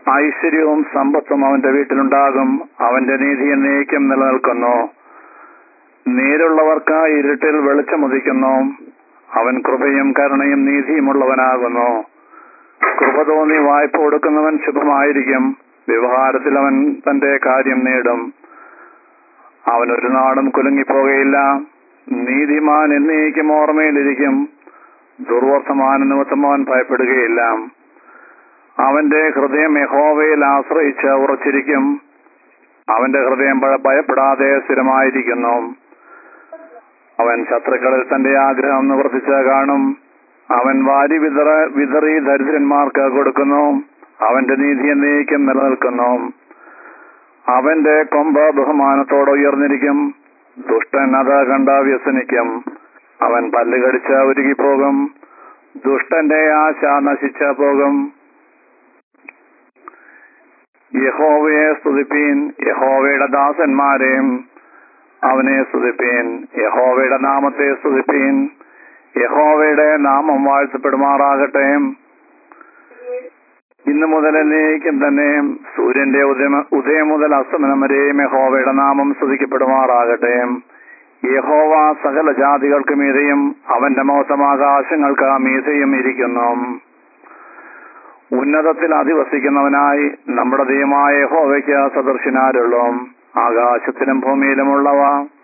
ഐശ്വര്യവും സമ്പത്തും അവന്റെ വീട്ടിലുണ്ടാകും അവന്റെ നീതി എന്നേക്കും നിലനിൽക്കുന്നു നീരുള്ളവർക്ക് ഇരുട്ടിൽ വെളിച്ചമുദിക്കുന്നു അവൻ കൃപയും കരുണയും നീതിയുമുള്ളവനാകുന്നു കൃപ തോന്നി വായ്പ കൊടുക്കുന്നവൻ ശുഭമായിരിക്കും വ്യവഹാരത്തിൽ അവൻ തന്റെ കാര്യം നേടും അവൻ ഒരു നാടും കുലുങ്ങിപ്പോകയില്ല നീതിമാൻ എന്നേക്കും ഓർമ്മയിലിരിക്കും ദുർവർത്തമാന നിമിത്തം അവൻ ഭയപ്പെടുകയില്ല അവന്റെ ഹൃദയം യഹോവയിൽ ആശ്രയിച്ച് ഉറച്ചിരിക്കും അവന്റെ ഹൃദയം ഭയ- ഭയപ്പെടാതെ സ്ഥിരമായിരിക്കുന്നു അവൻ ശത്രുക്കളിൽ തന്റെ ആഗ്രഹം നിവർത്തിച്ച് കാണും അവൻ വാരി വിതറ വിതറി ദരിദ്രന്മാർക്ക് കൊടുക്കുന്നു അവന്റെ നീതി എന്നേക്കും നിലനിൽക്കുന്നു അവന്റെ കൊമ്പ് ബഹുമാനത്തോടെ ഉയർന്നിരിക്കും ദുഷ്ടൻ അത് കണ്ട വ്യസനിക്കും അവൻ പല്ലുകടിച്ച് ഉരുകിപ്പോകും ദുഷ്ടന്റെ ആശ നശിച്ചു പോകും യഹോവയെ സ്തുതിപ്പീൻ യഹോവയുടെ ദാസന്മാരെയും അവനെ സ്തുതിപ്പീൻ യഹോവയുടെ നാമത്തെ സ്തുതിപ്പീൻ യഹോവയുടെ നാമം വാഴ്ത്തപ്പെടുമാറാകട്ടെ ഇന്നു മുതൽ എന്നേക്കും തന്നെ സൂര്യന്റെ ഉദയം ഉദയം മുതൽ അസ്തമനം വരെയും യഹോവയുടെ നാമം സ്തുതിക്കപ്പെടുമാറാകട്ടെ യഹോവ സകല ജാതികൾക്ക് മീതെയും അവന്റെ മോശം ആകാശങ്ങൾക്ക് മീതെയും ഇരിക്കുന്നു ഉന്നതത്തിൽ അധിവസിക്കുന്നവനായി നമ്മുടെ ദൈവമായ യഹോവയ്ക്ക് സദർശനാരുള്ളൂ ആകാശത്തിലും ഭൂമിയിലുമുള്ളവ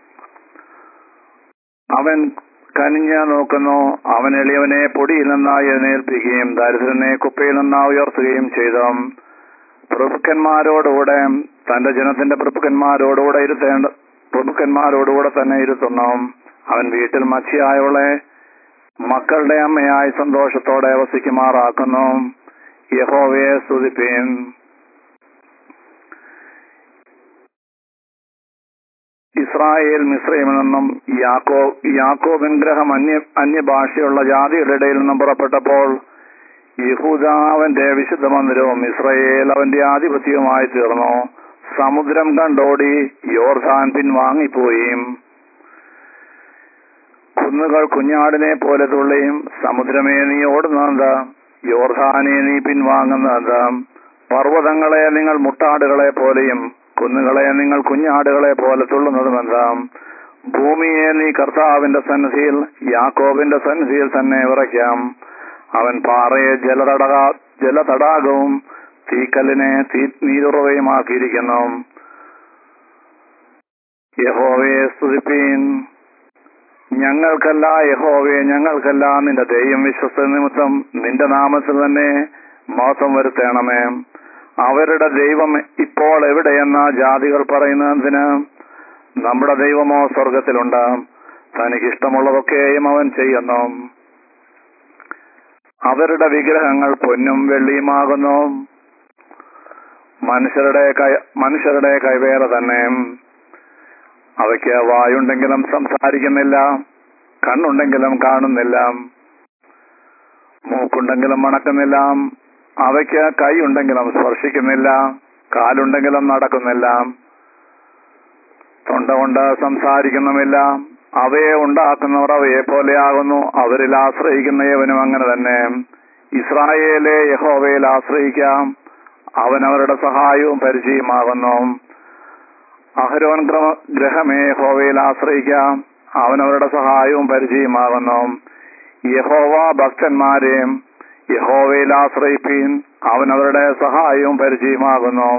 അവൻ കനിഞ്ഞ് നോക്കുന്നു അവൻ എളിയവനെ പൊടിയിൽ നിന്ന് എഴുന്നേൽപ്പിക്കുകയും ദരിദ്രനെ കുപ്പയിൽ നിന്ന് ഉയർത്തുകയും ചെയ്തു പ്രഭുക്കന്മാരോടുകൂടെ തന്റെ ജനത്തിന്റെ പ്രഭുക്കന്മാരോടുകൂടെ ഇരുത്തേണ്ട പ്രഭുക്കന്മാരോടുകൂടെ തന്നെ ഇരുത്തുന്നു അവൻ വീട്ടിൽ മച്ചിയായവളെ മക്കളുടെ അമ്മയായി സന്തോഷത്തോടെ വസിക്കുമാറാക്കുന്നു യഹോവയെ സ്തുതിപ്പീൻ ഇസ്രായേൽ മിശ്രയിൽ നിന്നും യാക്കോ യാക്കോബിൻ ഗ്രഹം അന്യ അന്യഭാഷയുള്ള ജാതിയുടെ ഇടയിൽ നിന്നും പുറപ്പെട്ടപ്പോൾ യഹൂദ അവന്റെ വിശുദ്ധ മന്ദിരവും ഇസ്രയേൽ അവന്റെ ആധിപത്യവുമായി തീർന്നു സമുദ്രം കണ്ടോടി യോർധാൻ പിൻവാങ്ങിപ്പോയി കുന്നുകൾ കുഞ്ഞാടിനെ പോലെ തുള്ളിയും സമുദ്രമേ നീ ഓടുന്നത് യോർധാനെ നീ പിൻവാങ്ങുന്നത് പർവ്വതങ്ങളെ നിങ്ങൾ മുട്ടാടുകളെ പോലെയും കുന്നുകളെ നിങ്ങൾ കുഞ്ഞാടുകളെ പോലെ തുള്ളുന്നതുമെന്താം ഭൂമിയെ നീ കർത്താവിന്റെ സന്നിധിയിൽ യാക്കോബിന്റെ സന്നിധിയിൽ തന്നെ വിറയ്ക്കാം അവൻ പാറയെ ജലതടക ജലതടാകവും തീക്കല്ലിനെ തീ നീരുറവയുമാക്കിയിരിക്കുന്നു യഹോവയെ സ്തുതിപ്പീൻ ഞങ്ങൾക്കല്ല യഹോവയെ ഞങ്ങൾക്കല്ല നിന്റെ ദൈവം വിശ്വസ്ത നിമിത്തം നിന്റെ നാമത്തിൽ തന്നെ മോശം വരുത്തണമേ അവരുടെ ദൈവം ഇപ്പോൾ എവിടെയെന്ന ജാതികൾ പറയുന്നതിന് നമ്മുടെ ദൈവമോ സ്വർഗത്തിലുണ്ട് തനിക്ക് ഇഷ്ടമുള്ളതൊക്കെയും അവൻ ചെയ്യുന്നു അവരുടെ വിഗ്രഹങ്ങൾ പൊന്നും വെള്ളിയുമാകുന്നു മനുഷ്യരുടെ കൈ മനുഷ്യരുടെ കൈവേറ തന്നെ അവയ്ക്ക് വായുണ്ടെങ്കിലും സംസാരിക്കുന്നില്ല കണ്ണുണ്ടെങ്കിലും കാണുന്നില്ല മൂക്കുണ്ടെങ്കിലും മണക്കുന്നില്ല അവയ്ക്ക് കൈയുണ്ടെങ്കിലും സ്പർശിക്കുന്നില്ല കാലുണ്ടെങ്കിലും നടക്കുന്നില്ല തൊണ്ട കൊണ്ട് സംസാരിക്കുന്നുമില്ല അവയെ ഉണ്ടാക്കുന്നവർ അവയെ പോലെയാകുന്നു അവരിൽ ആശ്രയിക്കുന്ന യവനും അങ്ങനെ തന്നെ ഇസ്രായേലെ യഹോവയിൽ ആശ്രയിക്കാം അവൻ അവരുടെ സഹായവും പരിചയമാകുന്നു അഹരോൻ ഗ്രഹ- ഗ്രഹമേ യഹോവയിൽ ആശ്രയിക്കാം അവൻ അവരുടെ സഹായവും പരിചയമാകുന്നു യഹോവ ഭക്തന്മാരെയും യഹോവയിൽ ആശ്രയിപ്പീൻ അവൻ അവരുടെ സഹായവും പരിചയമാകുന്നു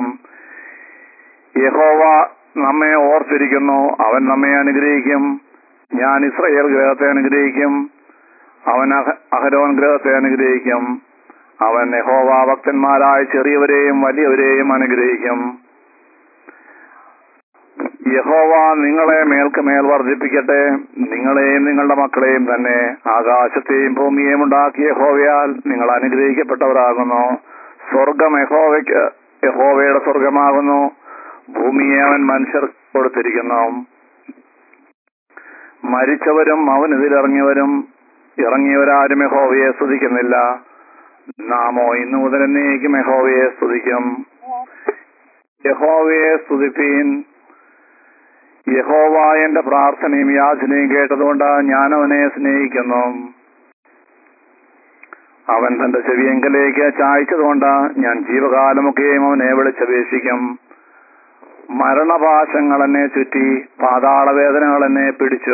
യഹോവ നമ്മെ ഓർത്തിരിക്കുന്നു അവൻ നമ്മെ അനുഗ്രഹിക്കും ഞാൻ ഇസ്രയേൽ ഗ്രഹത്തെ അനുഗ്രഹിക്കും അവൻ അഹ- അഹരോൻ ഗ്രഹത്തെ അനുഗ്രഹിക്കും അവൻ യഹോവ ഭക്തന്മാരായ ചെറിയവരെയും വലിയവരെയും അനുഗ്രഹിക്കും യഹോവ നിങ്ങളെ മേൽക്ക് മേൽ വർദ്ധിപ്പിക്കട്ടെ നിങ്ങളെയും നിങ്ങളുടെ മക്കളെയും തന്നെ ആകാശത്തെയും ഭൂമിയെയും ഉണ്ടാക്കിയ യഹോവയാൽ നിങ്ങൾ അനുഗ്രഹിക്കപ്പെട്ടവരാകുന്നു സ്വർഗം യഹോവയ്ക്ക് യഹോവയുടെ സ്വർഗമാകുന്നു ഭൂമിയെ അവൻ മനുഷ്യർ കൊടുത്തിരിക്കുന്നു മരിച്ചവരും അവനെതിരിറങ്ങിയവരും ഇറങ്ങിയവരാരും യഹോവയെ സ്തുതിക്കുന്നില്ല നാമോ ഇന്നു മുതൽ എന്നേക്കും യഹോവയെ സ്തുതിക്കും യഹോവയെ സ്തുതിപ്പീൻ യഹോവ എന്റെ പ്രാർത്ഥനയും യാചനയും കേട്ടതുകൊണ്ട് ഞാൻ അവനെ സ്നേഹിക്കുന്നു അവൻ തന്റെ ചെവിയെങ്കിലേക്ക് ചായ്ച്ചതുകൊണ്ട് ഞാൻ ജീവകാലമൊക്കെയും അവനെ വിളിച്ചപേക്ഷിക്കും മരണപാശങ്ങൾ എന്നെ ചുറ്റി പാതാളവേദനകൾ എന്നെ പിടിച്ചു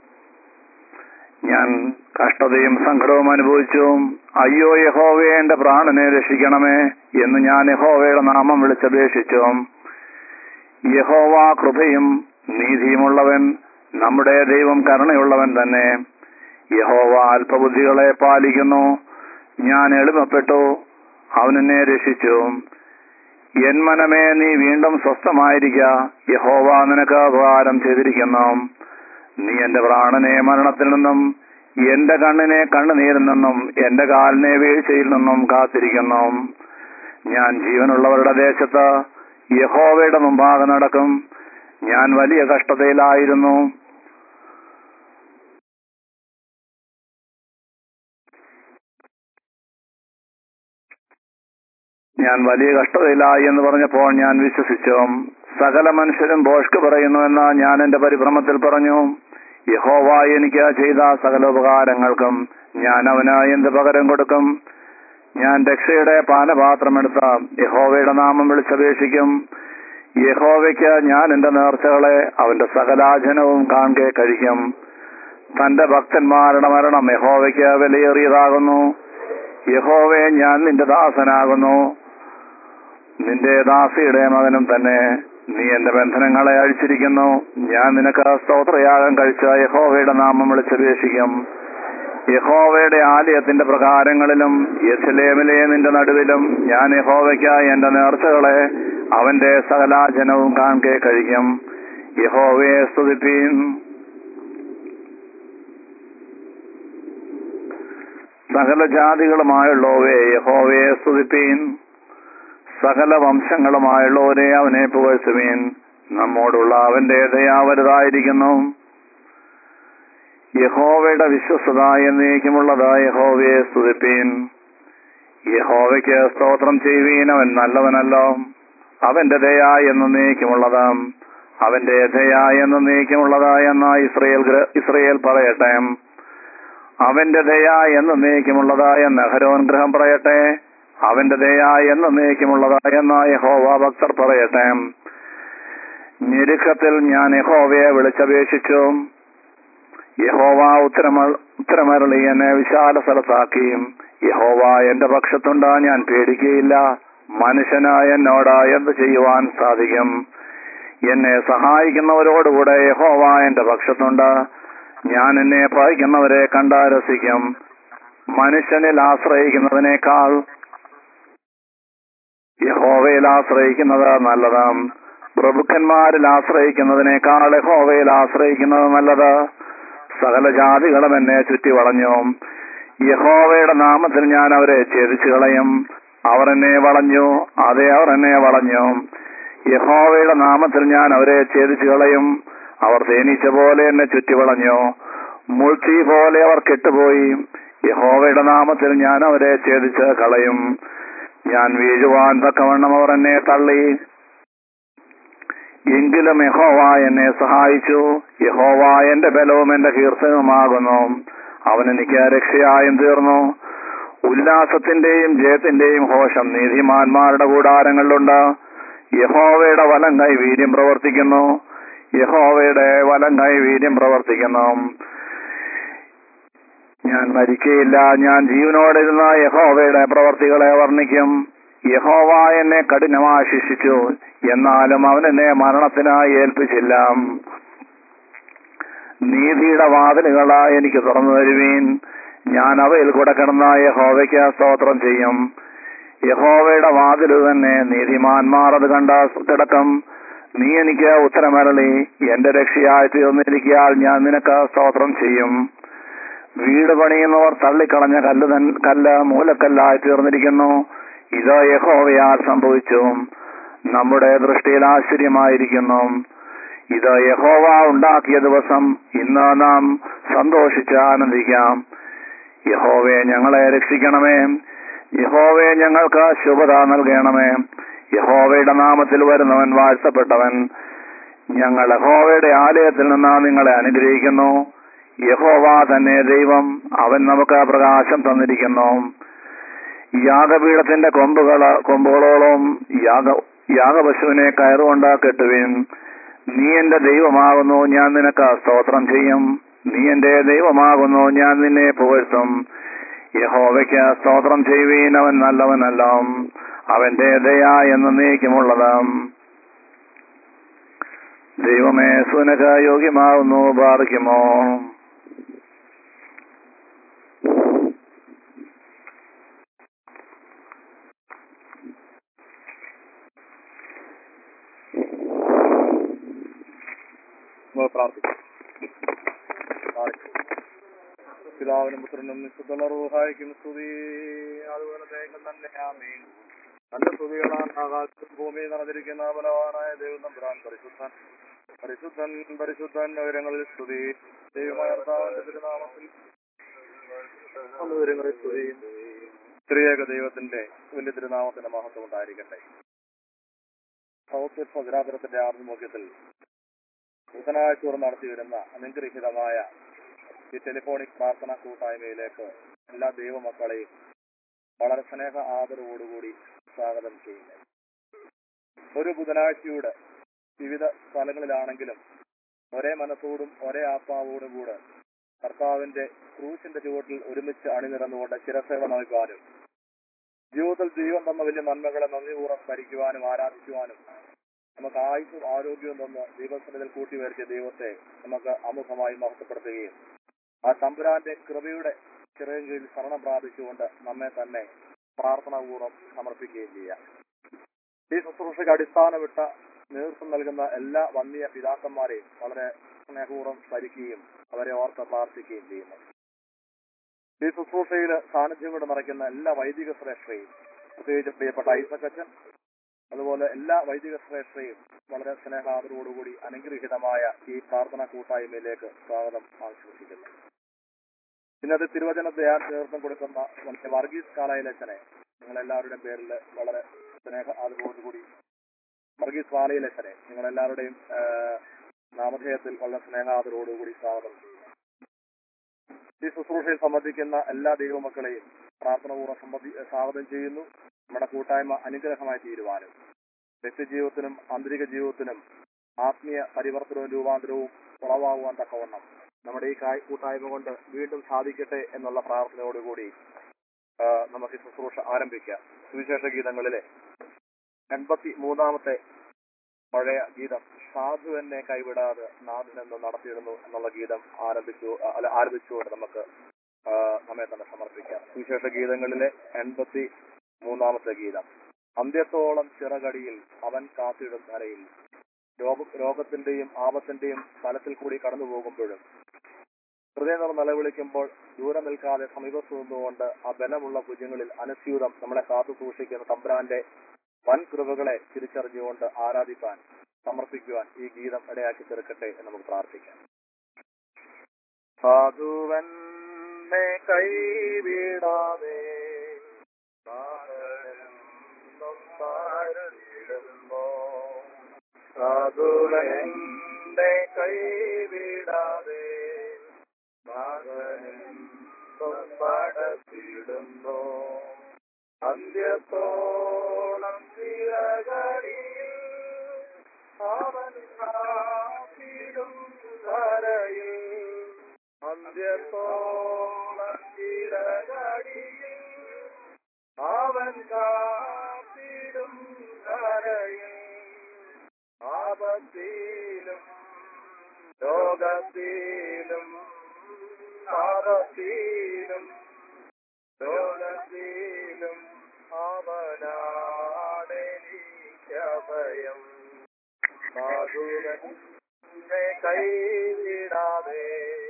ഞാൻ കഷ്ടതയും സങ്കടവും അനുഭവിച്ചു അയ്യോ യഹോവയെ എന്റെ പ്രാണനെ രക്ഷിക്കണമേ എന്ന് ഞാൻ യഹോവയുടെ നാമം വിളിച്ചപേക്ഷിച്ചു യഹോവ കൃപയും നീതിയുമുള്ളവൻ നമ്മുടെ ദൈവം കരുണയുള്ളവൻ തന്നെ യഹോവ അല്പബുദ്ധികളെ പാലിക്കുന്നു ഞാൻ എളിമപ്പെട്ടു അവനെന്നെ രക്ഷിച്ചു എൻ മനമേ നീ വീണ്ടും സ്വസ്ഥമായിരിക്ക യഹോവ നിനക്ക് ഉപകാരം ചെയ്തിരിക്കുന്നു നീ എന്റെ പ്രാണനെ മരണത്തിൽ നിന്നും എന്റെ കണ്ണിനെ കണ്ണുനീരിൽ നിന്നും എന്റെ കാലിനെ വീഴ്ചയിൽ നിന്നും കാത്തിരിക്കുന്നു ഞാൻ ജീവനുള്ളവരുടെ ദേശത്ത് യഹോവയുടെ മുമ്പാകെ നടക്കും ഞാൻ വലിയ കഷ്ടതയിലായിരുന്നു ഞാൻ വലിയ കഷ്ടതയിലായി എന്ന് പറഞ്ഞപ്പോൾ ഞാൻ വിശ്വസിച്ചു സകല മനുഷ്യരും ബോഷ്ക്ക് പറയുന്നുവെന്ന് ഞാൻ എന്റെ പരിഭ്രമത്തിൽ പറഞ്ഞു യഹോവ എനിക്ക് ചെയ്ത സകല ഉപകാരങ്ങൾക്കും ഞാൻ അവന് എന്ത് പകരം കൊടുക്കും ഞാൻ രക്ഷയുടെ പാനപാത്രമെടുത്ത യഹോവയുടെ നാമം വിളിച്ചപേക്ഷിക്കും യഹോവയ്ക്ക് ഞാൻ എന്റെ നേർച്ചകളെ അവന്റെ സകലാജനവും കാണെ കഴിക്കും തന്റെ ഭക്തന്മാരുടെ മരണം യഹോവയ്ക്ക് വിലയേറിയതാകുന്നു യഹോവെ ഞാൻ നിന്റെ ദാസനാകുന്നു നിന്റെ ദാസിയുടെ മകനും തന്നെ നീ എന്റെ ബന്ധനങ്ങളെ അഴിച്ചിരിക്കുന്നു ഞാൻ നിനക്ക് സ്തോത്രയാഗം കഴിച്ച യഹോവയുടെ നാമം വിളിച്ചപേക്ഷിക്കും യഹോവയുടെ ആലയത്തിന്റെ പ്രകാരങ്ങളിലും യസലേമിലെ നിന്റെ നടുവിലും ഞാൻ യഹോവയ്ക്കായി എന്റെ നേർച്ചകളെ അവന്റെ സകലാജനവും കാണെ കഴിക്കും യഹോവയെ സ്തുതിപ്പീൻ സകല ജാതികളുമായുള്ളവേ യഹോവയെ സ്തുതിപ്പീൻ സകല വംശങ്ങളുമായുള്ളവരെ അവനെ പുകഴ്ത്തുവീൻ നമ്മോടുള്ള അവന്റെ ദയാ വലുതായിരിക്കുന്നു യഹോവയുടെ വിശ്വസത എന്നേക്കുമുള്ളത് യഹോവയെ സ്തുതിപ്പീൻ യഹോവയ്ക്ക് സ്തോത്രം ചെയ്യുവീൻ അവൻ നല്ലവനല്ലോ അവന്റെ ദയ എന്നേക്കുമുള്ളത് അവന്റെ ദയ എന്നേക്കുമുള്ളത് എന്ന ഇസ്രയേൽ ഗ്ര- ഇസ്രയേൽ പറയട്ടെ അവന്റെ ദയ എന്നേക്കുമുള്ളതായ നഹരോൻ ഗ്രഹം പറയട്ടെ അവന്റെ ദയ എന്നേക്കുമുള്ളതായ എന്ന യഹോവ ഭക്തർ പറയട്ടെ ഞെരുക്കത്തിൽ ഞാൻ യഹോവയെ വിളിച്ചപേക്ഷിച്ചു യഹോവ ഉത്തരമ ഉത്തരമരളി എന്നെ വിശാല സ്ഥലത്താക്കി യഹോവ എന്റെ പക്ഷത്തുണ്ട് ഞാൻ പേടിക്കുകയില്ല മനുഷ്യനായ എന്നോട് എന്ത് ചെയ്യുവാൻ സാധിക്കും എന്നെ സഹായിക്കുന്നവരോടുകൂടെ യഹോവ എന്റെ പക്ഷത്തുണ്ട് ഞാൻ എന്നെ ഭയക്കുന്നവരെ കണ്ടാ രസിക്കും മനുഷ്യനിൽ ആശ്രയിക്കുന്നതിനേക്കാൾ യഹോവയിൽ ആശ്രയിക്കുന്നത് നല്ലതാണ് പ്രഭുക്കന്മാരിൽ ആശ്രയിക്കുന്നതിനേക്കാൾ യഹോവയിൽ ആശ്രയിക്കുന്നത് നല്ലത് സകല ജാതികളും എന്നെ ചുറ്റി വളഞ്ഞു യഹോവയുടെ നാമത്തിൽ ഞാൻ അവരെ ഛേദിച്ചു കളയും അവർ എന്നെ വളഞ്ഞു അതെ അവർ എന്നെ വളഞ്ഞു യഹോവയുടെ നാമത്തിൽ ഞാൻ അവരെ ഛേദിച്ചു കളയും അവർ തേനീച്ച പോലെ എന്നെ ചുറ്റി വളഞ്ഞു മുൾച്ചി പോലെ അവർ കെട്ടുപോയി യഹോവയുടെ നാമത്തിൽ ഞാൻ അവരെ ഛേദിച്ച് കളയും ഞാൻ വീഴുവാൻ തക്കവണ്ണം അവർ എന്നെ തള്ളി എങ്കിലും യഹോവ എന്നെ സഹായിച്ചു യഹോവ എന്റെ ബലവും എന്റെ കീർത്തനവുമാകുന്നു അവൻ എനിക്ക് രക്ഷയായും തീർന്നു ഉല്ലാസത്തിന്റെയും ജയത്തിന്റെയും ഘോഷം നീതിമാന്മാരുടെ കൂടാരങ്ങളിലുണ്ട് യഹോവയുടെ വലം കൈ വീര്യം പ്രവർത്തിക്കുന്നു യഹോവയുടെ വലം കൈ വീര്യം പ്രവർത്തിക്കുന്നു ഞാൻ മരിക്കയില്ല ഞാൻ ജീവനോടിരുന്ന യഹോവയുടെ പ്രവർത്തികളെ വർണ്ണിക്കും യഹോവ എന്നെ കഠിനമായി ശിക്ഷിച്ചു എന്നാലും അവൻ എന്നെ മരണത്തിനായി ഏൽപ്പിച്ചില്ല നീതിയുടെ വാതിലുകളാ എനിക്ക് തുറന്നു തരുവീൻ ഞാൻ അവയിൽ കൂടെ കിടന്ന യഹോവയ്ക്ക് സ്തോത്രം ചെയ്യും യഹോവയുടെ വാതിൽ തന്നെ നീതിമാന്മാർ അത് കണ്ട കിടക്കും നീ എനിക്ക് ഉത്തരമരളി എന്റെ രക്ഷയായി തീർന്നിരിക്കാൽ ഞാൻ നിനക്ക് സ്തോത്രം ചെയ്യും വീട് പണിയുന്നവർ തള്ളിക്കളഞ്ഞ കല്ല് തൻ കല്ല് മൂലക്കല്ലായി തീർന്നിരിക്കുന്നു ഇത് യഹോവയാൽ സംഭവിച്ചു നമ്മുടെ ദൃഷ്ടിയിൽ ആശ്ചര്യമായിരിക്കുന്നു ഇത് യഹോവ ഉണ്ടാക്കിയ ദിവസം ഇന്ന് നാം സന്തോഷിച്ച് ആനന്ദിക്കാം യഹോവയെ ഞങ്ങളെ രക്ഷിക്കണമേ യഹോവയെ ഞങ്ങൾക്ക് ശുഭത നൽകണമേ യഹോവയുടെ നാമത്തിൽ വരുന്നവൻ വാഴ്ത്തപ്പെട്ടവൻ ഞങ്ങൾ യഹോവയുടെ ആലയത്തിൽ നിന്ന് നിങ്ങളെ അനുഗ്രഹിക്കുന്നു യഹോവ തന്നെ ദൈവം അവൻ നമുക്ക് പ്രകാശം തന്നിരിക്കുന്നു യാഗപീഠത്തിന്റെ കൊമ്പുകള കൊമ്പുകളോളം യാഗ യാഗപശുവിനെ കയറുകൊണ്ടാ കെട്ടുവിൻ നീ എന്റെ ദൈവമാകുന്നു ഞാൻ നിനക്ക് സ്തോത്രം ചെയ്യും നീ എന്റെ ദൈവമാകുന്നു ഞാൻ നിന്നെ പുകഴ്ത്തും യഹോവയ്ക്ക് സ്തോത്രം ചെയ്യുവീൻ അവൻ നല്ലവനല്ല അവന്റെ ദയ എന്ന് നീക്കുമുള്ളത് ദൈവമേ സുനക യോഗ്യമാകുന്നു ബാധിക്കുമോ നമുക്ക് പ്രാർത്ഥിക്കാം പ്രാർത്ഥിക്കാം. പിതാവിനും പുത്രനും വിശുദ്ധ റൂഹായിക്കും സ്തുതി അതുപോലെ തേക്കും തന്നെ ആമീൻ നല്ല സ്തുതികളാണ് ആകാശത്തും ഭൂമിയിൽ നടന്നിരിക്കുന്ന ബലവാനായ ദൈവം തമ്പുരാൻ പരിശുദ്ധൻ പരിശുദ്ധൻ പരിശുദ്ധൻ നഗരങ്ങളിൽ സ്തുതി ദൈവമായ കർത്താവിന്റെ തിരുനാമത്തിൽ നല്ലവരങ്ങളിൽ സ്തുതി സ്ത്രീയേക ദൈവത്തിന്റെ വലിയ തിരുനാമത്തിന്റെ മഹത്വം ഉണ്ടായിരിക്കട്ടെ സൗത്ത് ഭദ്രാപുരത്തിന്റെ ആഭിമുഖ്യത്തിൽ ബുധനാഴ്ച നടത്തി വരുന്ന അനുഗ്രഹീതമായ ഈ ടെലിഫോണിക് പ്രാർത്ഥന കൂട്ടായ്മയിലേക്ക് എല്ലാ ദൈവമക്കളെയും വളരെ സ്നേഹ ആദരവോടുകൂടി സ്വാഗതം ചെയ്യുന്നു ഒരു ബുധനാഴ്ചയുടെ വിവിധ സ്ഥലങ്ങളിലാണെങ്കിലും ഒരേ മനസ്സോടും ഒരേ ആത്മാവോടും കൂടെ കർത്താവിന്റെ ക്രൂശിന്റെ ചുവട്ടിൽ ഒരുമിച്ച് അണിനിരന്നുകൊണ്ട് ചിരസേവ നൽകാനും ജീവിതത്തിൽ ദൈവം തന്ന വലിയ നന്മകളെ നന്ദിപൂർവ്വം സ്മരിക്കുവാനും ആരാധിക്കുവാനും നമുക്ക് ആയുസ്സും ആരോഗ്യവും തന്ന് ദൈവസന്നിധിയിൽ കൂട്ടിവരുത്തിയ ദൈവത്തെ നമുക്ക് അമുഖമായി മഹത്വപ്പെടുത്തുകയും ആ തമ്പുരാന്റെ കൃപയുടെ ചിറയും കീഴിൽ ശരണം പ്രാപിച്ചുകൊണ്ട് നമ്മെ തന്നെ പ്രാർത്ഥനാപൂർവ്വം സമർപ്പിക്കുകയും ചെയ്യാം ഈ ശുശ്രൂഷയ്ക്ക് അടിസ്ഥാനമിട്ട നേതൃത്വം നൽകുന്ന എല്ലാ വന്യ പിതാക്കന്മാരെയും വളരെ സ്നേഹപൂർവ്വം സ്മരിക്കുകയും അവരെ ഓർത്ത് പ്രാർത്ഥിക്കുകയും ചെയ്യുന്നു ഈ ശുശ്രൂഷയിൽ സാന്നിധ്യം കൊണ്ട് നിറയ്ക്കുന്ന എല്ലാ വൈദിക ശ്രേഷ്ഠയും പ്രത്യേകിച്ച് പ്രിയപ്പെട്ട ഐസക്കച്ചൻ അതുപോലെ എല്ലാ വൈദിക ശ്രേഷ്ഠയും വളരെ സ്നേഹാദരോടുകൂടി അനുഗ്രഹീതമായ ഈ പ്രാർത്ഥന കൂട്ടായ്മയിലേക്ക് സ്വാഗതം ആശംസിക്കുന്നു ഇന്നത്തെ തിരുവചനത്തെ നേതൃത്വം കൊടുക്കുന്ന നമ്മുടെ വർഗീസ് കാലയിലച്ചനെ നിങ്ങളെല്ലാവരുടെയും പേരിൽ വളരെ സ്നേഹ അതോടുകൂടി വർഗീസ് വാലയിലച്ചനെ നിങ്ങളെല്ലാവരുടെയും ആ, നാമധേയത്തിൽ വളരെ സ്നേഹാദരോടുകൂടി സ്വാഗതം ചെയ്യുന്നു ഈ ശുശ്രൂഷയിൽ സംബന്ധിക്കുന്ന എല്ലാ ദൈവമക്കളെയും പ്രാർത്ഥനപൂർവ്വം സംബന്ധി സ്വാഗതം ചെയ്യുന്നു നമ്മുടെ കൂട്ടായ്മ അനുഗ്രഹമായി തീരുവാനും വ്യക്തിജീവിതത്തിനും ആന്തരിക ജീവിതത്തിനും ആത്മീയ പരിവർത്തനവും രൂപാന്തരവും ഉളവാകുവാൻ തക്കവണ്ണം നമ്മുടെ ഈ കായ് കൂട്ടായ്മ കൊണ്ട് വീണ്ടും സാധിക്കട്ടെ എന്നുള്ള പ്രാർത്ഥനയോടുകൂടി ആ, നമുക്ക് ഈ ശുശ്രൂഷ ആരംഭിക്കാം സുവിശേഷ ഗീതങ്ങളിലെ എൺപത്തി മൂന്നാമത്തെ പഴയ ഗീതം സാധു എന്നെ കൈവിടാതെ നാഥൻ എന്ന് നടത്തിയിടുന്നു എന്നുള്ള ഗീതം ആരംഭിച്ചു അല്ല ആരംഭിച്ചുകൊണ്ട് നമുക്ക് ആ, നമ്മെ തന്നെ സമർപ്പിക്കാം സുവിശേഷ ഗീതങ്ങളിലെ എൺപത്തി മൂന്നാമത്തെ ഗീതം അന്ത്യത്തോളം ചിറകടിയിൽ അവൻ കാത്തിടും ധരയിൽ രോഗ രോഗത്തിന്റെയും ആപത്തിന്റെയും സ്ഥലത്തിൽ കൂടി കടന്നു പോകുമ്പോഴും ഹൃദയം നിലവിളിക്കുമ്പോൾ ദൂരെ നിൽക്കാതെ സമീപത്ത് നിന്നുകൊണ്ട് ആ ബലമുള്ള ഭുജങ്ങളിൽ അനുസ്യൂതം നമ്മളെ കാത്തു സൂക്ഷിക്കുന്ന തമ്പ്രാന്റെ വൻ കൃപകളെ തിരിച്ചറിഞ്ഞുകൊണ്ട് ആരാധിക്കാൻ സമർപ്പിക്കുവാൻ ഈ ഗീതം ഇടയാക്കി തീർക്കട്ടെ എന്ന് നമുക്ക് പ്രാർത്ഥിക്കാം സാധുവന്നെ കൈവിടാതെ സാധുവന്റെ കൈവിടാതെ നടത്തിടുന്നു അന്ത്യത്തോളം ചിറകളിൽ അവൻ കാത്തിടും ധരയിൽ അന്ത്യത്തോളം ചിറകളിൽ അവൻ കാത്തിടും ധരയിൽ ആപത്തിലും രോഗത്തിലും ആപത്തിലും രോഗത്തിലും അവനാണെനിക്കഭയം സാധുവനെ കൈവിടാതെ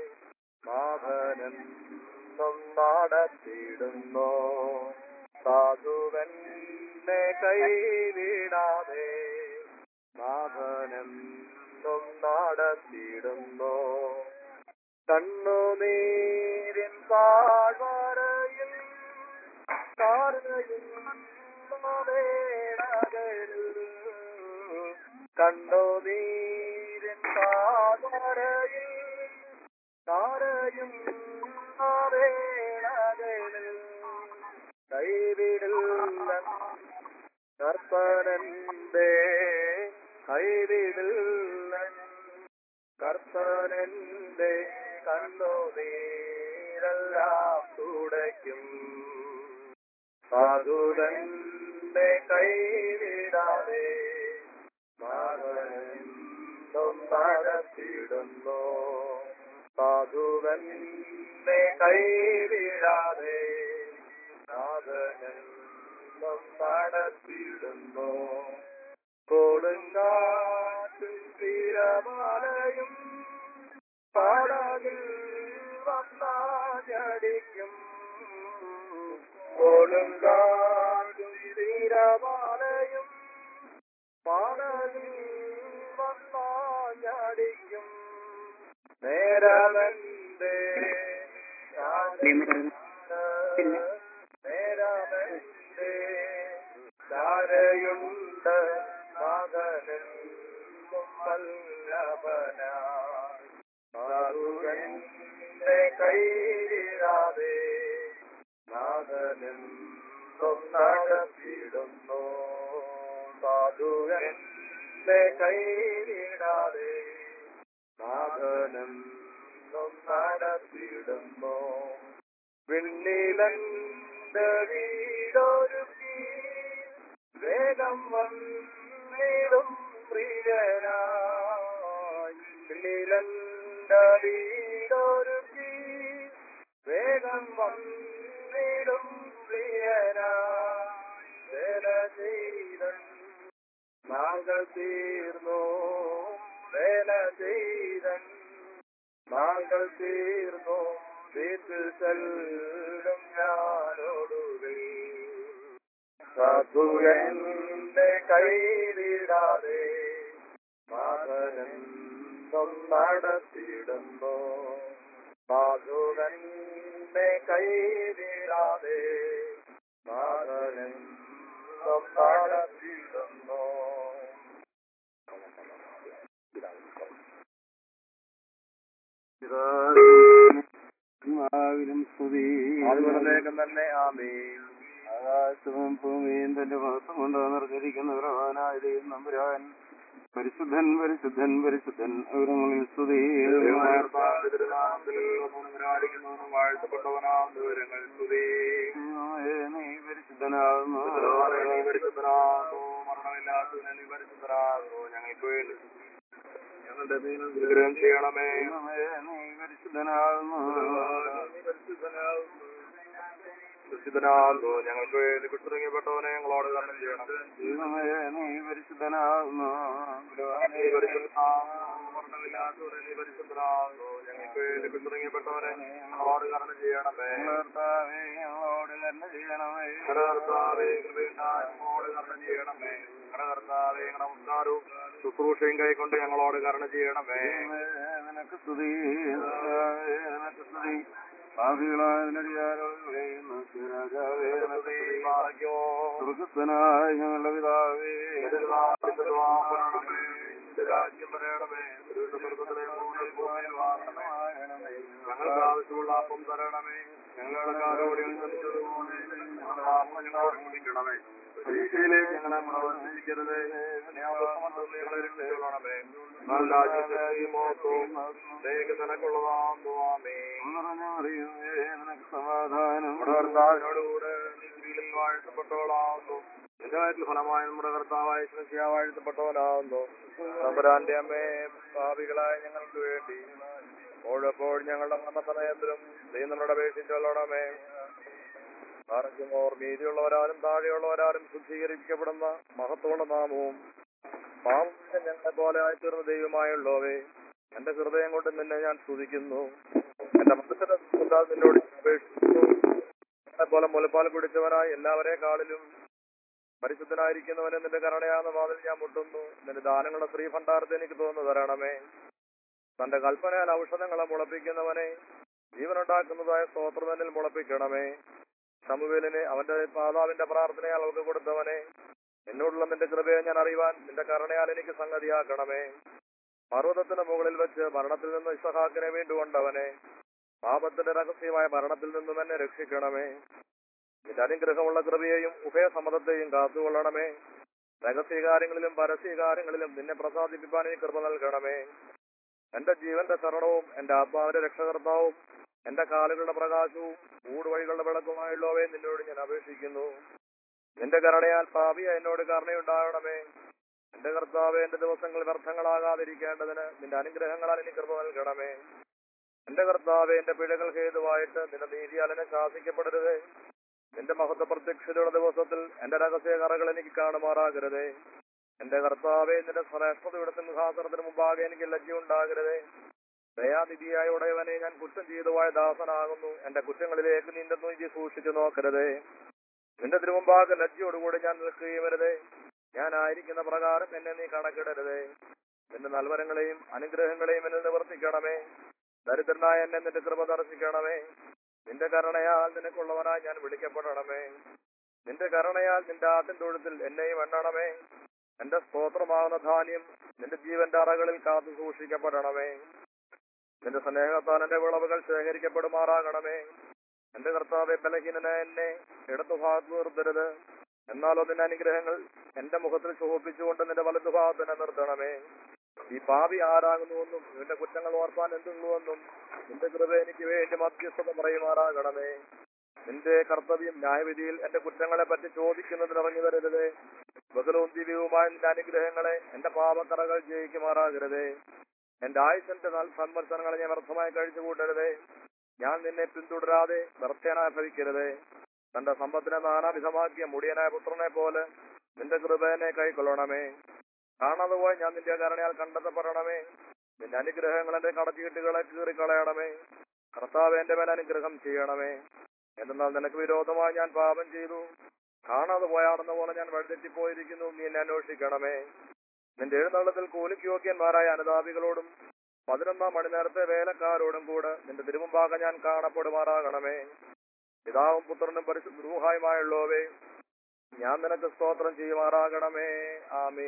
നാഥനെന്നും നടത്തിടുന്നു സാധുവനെ കൈവിടാതെ നാഥനെന്നും നടത്തിടുന്നു കണ്ണുനീരിൻ താഴ്വരയിൽ കണ്ണുനീരിൻ താഴ്വരയിൽ താരയും വേളകളിൽ കൈ കൈവിടില്ല കർത്തനന്റെ കൈവിടില്ല കർത്തനന്റെ കണ്ണുനീരെല്ലാം തുടയ്ക്കും സാധുരന്റെ കൈവിടാതെ മാറനെന്തും നടത്തിടുന്നു സാധുവന്റെ കൈവിടാതെ സാധനെന്തും നടത്തിടുന്നു കൊടുങ്കാറ്റും തിരമാലയും പാടകിൽ വന്നാഞ്ഞടിക്കും കൊടുങ്കാറ്റും തിരമാലയും പാടകിൽ വന്നാഞ്ഞടിക്കും നേരവന്റെ നേരവന്റെ ചാരയുണ്ട് മകനെന്നും വല്ലഭനായി സാധുകന്റെ കൈവിടാതെ നാഥനെന്നും നടത്തിടുന്നു സാധുകന്റെ കൈവിടാതെ നാഥനെന്നും നടത്തിടുന്നു വിണ്ണിലന്റെ വീടൊരുക്കി വേഗം വന്നിടും പ്രിയനായി വിണ്ണിലന്റെ വീടൊരുക്കി വേഗം വന്നിടും പ്രിയനായി വേല ചെയ്തൻ നാങ്ങൾ തീർന്നു വേല ചെയ്തൻ നാങ്ങൾ തീർന്നു വീട്ടിൽ ചെല്ലും ഞാനോടുവേ സാധുവിന്റെ കൈവിടാതെ മാതരന്തും നടത്തിടുന്നു സാധുവന്റെ കൈവിടാതെ മാതരന്തും നടത്തിടുന്നു ആവിനും സ്തുതി അതുകൊണ്ടേക്കും തന്നെ ആമീൻ ആകാശവും ഭൂമിയും തന്റെ വാസം കൊണ്ട് നിറഞ്ഞിരിക്കുന്ന പ്രധാനായ ദൈവം നമ്പുരാൻ പരിശുദ്ധൻ പരിശുദ്ധൻ പരിശുദ്ധൻ അവരങ്ങളിൽ സ്തുതി വാഴ്ത്തപ്പെട്ടവനാം ദൂരങ്ങൾ സ്തുതി ദൈവമേ, നീ പരിശുദ്ധനാകുന്നു നീ പരിശുദ്ധനാകുന്നു മരണമില്ലാത്തവനെ നീ പരിശുദ്ധനാകുന്നു ഞങ്ങൾക്ക് വേണ്ടി ഞങ്ങളുടെ മേൽ അനുഗ്രഹം ചെയ്യണമേ ദൈവമേ, നീ പരിശുദ്ധനാകുന്നു നീ പരിശുദ്ധനാകുന്നു പരിശുദ്ധനാകുന്നു ഞങ്ങൾക്ക് വേണ്ടി കുട്ടിറങ്ങിയപ്പെട്ടവനെ ഞങ്ങളോട് കരണം ചെയ്യണം ദൈവമേ നീ പരിശുദ്ധനാകുന്നു നീ പരിശുദ്ധനാകുന്നു മരണമില്ലാത്തവനെ നീ പരിശുദ്ധനാകുന്നു ഞങ്ങൾക്ക് വേണ്ടി കുട്ടിറങ്ങിയപ്പെട്ടവനെ ഞങ്ങളോട് കരണം ചെയ്യണമേ കർത്താവേ, ഞങ്ങളോട് കരുണ ചെയ്യണമേ ഞങ്ങളുടെ കർത്താവേ കൃപയുണ്ടായി ഞങ്ങളോട് കരണം ചെയ്യണമേ ഞങ്ങളുടെ കർത്താവേ ഞങ്ങളുടെ ഉദ്ധാരവും ശുശ്രൂഷയും കൈക്കൊണ്ട് ഞങ്ങളോട് കരണം ചെയ്യണമേ ദൈവമേ, നിനക്ക് സ്തുതി കർത്താവേ, നിനക്ക് സ്തുതി പാപികളായതിനടിയാരോട് രാജാവേ നിനക്ക് സ്തുതി. സ്വർഗ്ഗസ്ഥനായ ഞങ്ങളുടെ പിതാവേ രാജ്യം വരയണമേ സ്വർഗ്ഗത്തിലെ പോലെ ഭൂമിയിൽ വാഴണമേ ഞങ്ങൾക്ക് ആവശ്യമുള്ള അപ്പം തരണമേ ഞങ്ങളുടെ കാലോടികൾ ക്ഷമിച്ചതുപോലെ ഞങ്ങളുടെ പാപം ഞങ്ങളോട് ക്ഷമിക്കണമേ പരീക്ഷയിലേക്ക് ഞങ്ങളെ പ്രവർത്തിക്കരുത് ഞങ്ങളെ രക്ഷിച്ചോളണമേ എന്നാൽ രാജ്യത്തെ മോഹവും നിനക്കുള്ളതാകുന്നു ആമേ അറിയുമേ നിനക്ക് സമാധാനം നമ്മുടെ കർത്താവിനോടുകൂടെ നീതിയിൽ വാഴ്ത്തപ്പെട്ടവളാവുന്നു നിന്റെ കാര്യത്തിൽ ഫലമായ നമ്മുടെ കർത്താവായ ശിഷ്യ വാഴ്ത്തപ്പെട്ടവനാവുന്നു തമ്പുരാന്റെ അമ്മേ ഭാവികളായ ഞങ്ങൾക്ക് വേണ്ടി ഓഴപ്പോൾ ഞങ്ങളുടെ മരണസമയത്തിലും ദൈവം നമ്മുടെ അപേക്ഷിച്ചൊല്ലണമേ ആർക്കും ഓർ നീതിയുള്ളവരാരും താഴെയുള്ളവരാരും ശുദ്ധീകരിക്കപ്പെടുന്ന മഹത്വമുള്ള നാമവും പാവത്തെ ഞങ്ങളെ പോലെ ആയിത്തീർന്ന ദൈവമായുള്ളവേ എന്റെ ഹൃദയം കൊണ്ട് നിന്നെ ഞാൻ സ്തുതിക്കുന്നു എന്റെ മനസ്സിന്റെ സുഖത്താൽ നിന്നോട് ഞാൻ അപേക്ഷിക്കുന്നു എന്നെ പോലെ മുലപ്പാൽ കുടിച്ചവനായി എല്ലാവരെക്കാളിലും പരിശുദ്ധനായിരിക്കുന്നവനെ നിന്റെ കരുണയാകുന്ന വാതിൽ ഞാൻ മുട്ടുന്നു നിന്റെ ദാനങ്ങളുടെ സ്ത്രീ ഭണ്ഡാരത്തെ എനിക്ക് തോന്നുന്നു തരണമേ തന്റെ കൽപ്പനയാൽ ഔഷധങ്ങളെ മുളപ്പിക്കുന്നവനെ ജീവനുണ്ടാക്കുന്നതായ സ്തോത്രം തന്നിൽ മുളപ്പിക്കണമേ ശമുവേലിനെ അവന്റെ മാതാവിന്റെ പ്രാർത്ഥനയാൽ അവർക്ക് കൊടുത്തവനെ എന്നോടുള്ള നിന്റെ കൃപയെ ഞാൻ അറിയുവാൻ നിന്റെ കരുണയാൽ എനിക്ക് സംഗതിയാക്കണമേ പർവ്വതത്തിന് മുകളിൽ വെച്ച് മരണത്തിൽ നിന്ന് ഇസഹാക്കിനെ വീണ്ടുകൊണ്ടവനെ പാപത്തിന്റെ രഹസ്യമായ മരണത്തിൽ നിന്നും എന്നെ രക്ഷിക്കണമേ നിന്റെ അനുഗ്രഹമുള്ള കൃപയെയും ഉഭയസമ്മതത്തെയും കാത്തുകൊള്ളണമേ രഹസ്യകാര്യങ്ങളിലും പരസ്യകാര്യങ്ങളിലും നിന്നെ പ്രസാദിപ്പിക്കാൻ ഈ കൃപ നൽകണമേ എന്റെ ജീവന്റെ ശരണവും എന്റെ ആത്മാവിന്റെ രക്ഷകർത്താവും എന്റെ കാലുകളുടെ പ്രകാശവും ഊടുവഴികളുടെ വിളക്കുമായുള്ളവേ നിന്നോട് ഞാൻ അപേക്ഷിക്കുന്നു നിന്റെ കരുണയാൽ പാപിയ എന്നോട് കരുണയുണ്ടാകണമേ എന്റെ കർത്താവ് എന്റെ ദിവസങ്ങൾ വ്യർത്ഥങ്ങളാകാതിരിക്കേണ്ടതിന് നിന്റെ അനുഗ്രഹങ്ങളാൽ എനിക്ക് കൃപ നൽകണമേ എന്റെ കർത്താവ് എന്റെ പിഴകൾ ഹേതുവായിട്ട് നിന്റെ നീതിയാൽ എന്നെ ശാസിക്കപ്പെടരുതേ നിന്റെ മഹത്വ പ്രത്യക്ഷതയുടെ ദിവസത്തിൽ എന്റെ രഹസ്യ കറകൾ എനിക്ക് കാണുമാറാകരുതേ എന്റെ കർത്താവെ നിന്റെ ശ്രേഷ്ഠതയുടെ സിംഹാസനത്തിന് മുമ്പാകെ എനിക്ക് ലജ്ജയുണ്ടാകരുതേ ദയാനിധിയായ ഉടയവനെ ഞാൻ കുറ്റം ചെയ്തുവായ ദാസനാകുന്നു എന്റെ കുറ്റങ്ങളിലേക്ക് നിന്റെ നീതി സൂക്ഷിച്ചു നോക്കരുതേ നിന്റെ തിരുമുമ്പാകെ ലജ്ജയോടുകൂടി ഞാൻ നിൽക്കുകയും വരുതേ ഞാനായിരിക്കുന്ന പ്രകാരം എന്നെ നീ കണക്കിടരുതേ നിന്റെ നൽവരങ്ങളെയും അനുഗ്രഹങ്ങളെയും എന്നിൽ നിവർത്തിക്കണമേ ദരിദ്രനായ എന്നെ നിന്റെ കൃപ ദർശിക്കണമേ നിന്റെ കരുണയാൽ നിനക്കുള്ളവനായി ഞാൻ വിളിക്കപ്പെടണമേ നിന്റെ കരുണയാൽ നിന്റെ ആട്ടിൻ തൊഴുത്തിൽ എന്നെയും എണ്ണണമേ എന്റെ സ്തോത്രമാകുന്ന ധാന്യം നിന്റെ ജീവന്റെ അറകളിൽ കാത്തു സൂക്ഷിക്കപ്പെടണമേ നിന്റെ സ്നേഹത്താൽ എന്റെ വിളവുകൾ ശേഖരിക്കപ്പെടുമാറാകണമേ എന്റെ കർത്താവെ ബലഹീനന എന്നെ ഇടത്തുഭാഗത്ത് നിർത്തരുത് എന്നാലോ നിന്റെ അനുഗ്രഹങ്ങൾ എന്റെ മുഖത്തിൽ ശോഭിച്ചുകൊണ്ട് നിന്റെ വലതുഭാഗത്തിനെ നിർത്തണമേ ഈ പാപി ആരാകുന്നുവെന്നും നിന്റെ കുറ്റങ്ങൾ ഓർപ്പാൻ എന്തുള്ളുവെന്നും നിന്റെ കൃപ എനിക്ക് വേണ്ടി മധ്യസ്ഥത പറയുമാറാകണമേ നിന്റെ കർത്തവ്യം ന്യായവിധിയിൽ എന്റെ കുറ്റങ്ങളെ പറ്റി ചോദിക്കുന്നതിന് ഇറങ്ങി വരരുതേ ബഹലവും ദിവ്യവുമായ നിന്റെ അനുഗ്രഹങ്ങളെ എന്റെ പാപക്കറകൾ ജയിക്കുമാറാകരുതേ എന്റെ ആയുഷന്റെ നാല് സന്മത്സരങ്ങളെ ഞാൻ വ്യർത്ഥമായി കഴിച്ചു കൂട്ടരുതേ ഞാൻ നിന്നെ പിന്തുടരാതെ വ്യർത്ഥനായി ഭവിക്കരുതേ തന്റെ സമ്പത്തിനെ നാനാവിധമാക്കിയ മുടിയനായ പുത്രനെ പോലെ നിന്റെ കൃപേനെ കൈക്കൊള്ളണമേ കാണാതെ പോയി ഞാൻ നിന്റെ കരുണയാൽ കണ്ടെത്തപ്പെടണമേ നിന്റെ അനുഗ്രഹങ്ങൾ എന്റെ കടച്ചീട്ടുകളെ കീറിക്കളയണമേ കർത്താവ് എന്റെ മേൽ അനുഗ്രഹം ചെയ്യണമേ എന്നാൽ നിനക്ക് വിരോധമായി ഞാൻ പാപം ചെയ്തു കാണാതെ പോയാണെന്ന പോലെ ഞാൻ വഴിതെറ്റിപ്പോയിരിക്കുന്നു നീ എന്നെ അന്വേഷിക്കണമേ നിന്റെ എഴുന്നള്ളത്തിൽ കൂലിക്ക് യോഗ്യന്മാരായ അനുതാപികളോടും പതിനൊന്നാം മണി നേരത്തെ വേലക്കാരോടും കൂടെ നിന്റെ തിരുമുമ്പാകെ ഞാൻ കാണപ്പെടുമാറാകണമേ പിതാവും പുത്രനും പരിശുദ്ധൂഹായുമായുള്ളവേ ഞാൻ നിനക്ക് സ്തോത്രം ചെയ്യുമാറാകണമേ ആമേ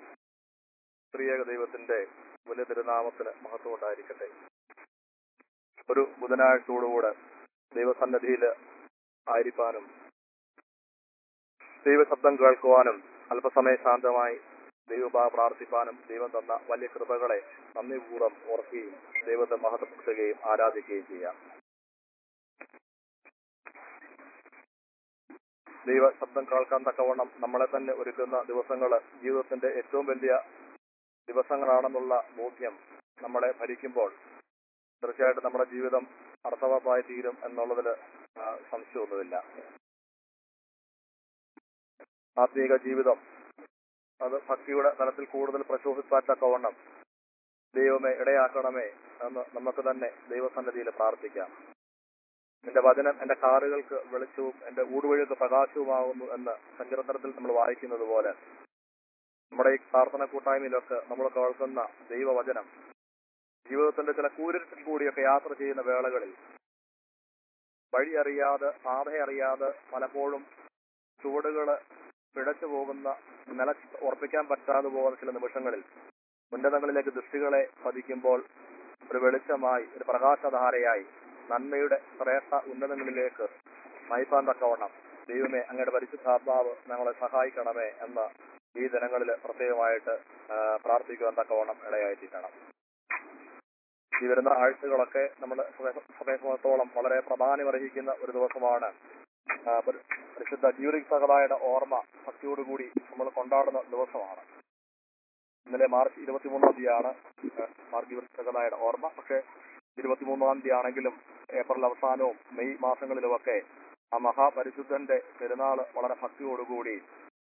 പ്രിയക ദൈവത്തിന്റെ വലിയ തിരുനാമത്തിന് മഹത്വം ഉണ്ടായിരിക്കട്ടെ ഒരു ബുധനാഴ്ചയോടുകൂടെ ദൈവസന്നദ്ധിയിൽ ആയിരിക്കാനും ദൈവശബ്ദം കേൾക്കുവാനും അല്പസമയം ശാന്തമായി ദൈവഭാ പ്രാർത്ഥിപ്പാനും ദൈവം തന്ന വലിയ കൃപകളെ നന്ദിപൂർവ്വം ഓർക്കുകയും ദൈവത്തെ മഹത്വപ്പെടുത്തുകയും ആരാധിക്കുകയും ചെയ്യാം ദൈവ ശബ്ദം കേൾക്കാൻ തക്കവണ്ണം നമ്മളെ തന്നെ ഒരുക്കുന്ന ദിവസങ്ങള് ജീവിതത്തിന്റെ ഏറ്റവും വലിയ ദിവസങ്ങളാണെന്നുള്ള ബോധ്യം നമ്മളെ ഭരിക്കുമ്പോൾ തീർച്ചയായിട്ടും നമ്മുടെ ജീവിതം അർത്ഥവത്തായി തീരും എന്നുള്ളതിൽ സംശയമൊന്നുമില്ല ആത്മീക ജീവിതം അത് ഭക്തിയുടെ തലത്തിൽ കൂടുതൽ പ്രശോഭിപ്പാൻ തക്കവണ്ണം ദൈവമേ ഇടയാക്കണമേ എന്ന് നമുക്ക് തന്നെ ദൈവസന്നദ്ധിയിൽ പ്രാർത്ഥിക്കാം എന്റെ വചനം എന്റെ കാറുകൾക്ക് വെളിച്ചവും എന്റെ ഊടുവഴിക്ക് പ്രകാശവുമാകുന്നു എന്ന് സങ്കീർത്തനത്തിൽ നമ്മൾ വായിക്കുന്നത് പോലെ നമ്മുടെ ഈ പ്രാർത്ഥന കൂട്ടായ്മയിലൊക്കെ നമ്മൾ കേൾക്കുന്ന ദൈവവചനം ജീവിതത്തിന്റെ ചില കൂരിരുട്ടിൽ കൂടിയൊക്കെ യാത്ര ചെയ്യുന്ന വേളകളിൽ വഴി അറിയാതെ പാത അറിയാതെ പലപ്പോഴും ചുവടുകള് പിഴച്ചു പോകുന്ന നില ഉറപ്പിക്കാൻ പറ്റാതെ പോകുന്ന ചില നിമിഷങ്ങളിൽ ഉന്നതങ്ങളിലേക്ക് ദൃഷ്ടികളെ പതിക്കുമ്പോൾ ഒരു വെളിച്ചമായി ഒരു പ്രകാശധാരയായി നന്മയുടെ ശ്രേഷ്ഠ ഉന്നതങ്ങളിലേക്ക് നയിപ്പാൻ തക്കവണ്ണം ദൈവമേ അങ്ങയുടെ പരിശുദ്ധാത്മാവ് ഞങ്ങളെ സഹായിക്കണമേ എന്ന് ഈ ദിനങ്ങളിൽ പ്രത്യേകമായിട്ട് പ്രാർത്ഥിക്കുവാൻ തക്കവണ്ണം ഇടയായിത്തീരണം ഈ വരുന്ന ആഴ്ചകളൊക്കെ നമ്മുടെ സമയെ സംബന്ധിച്ചോളം വളരെ പ്രാധാന്യമർഹിക്കുന്ന ഒരു ദിവസമാണ് പരിശുദ്ധ ജ്യൂറിക് സഹതായുടെ ഓർമ്മ ഭക്തിയോടുകൂടി നമ്മൾ കൊണ്ടാടുന്ന ദിവസമാണ് ഇന്നലെ മാർച്ച് ഇരുപത്തിമൂന്നാം തീയതിയാണ് മാർച്ച് ജ്യൂറിക് സഹതായുടെ ഓർമ്മ പക്ഷേ ഇരുപത്തിമൂന്നാം തീയതി ആണെങ്കിലും ഏപ്രിൽ അവസാനവും മെയ് മാസങ്ങളിലുമൊക്കെ ആ മഹാപരിശുദ്ധന്റെ പെരുന്നാൾ വളരെ ഭക്തിയോടുകൂടി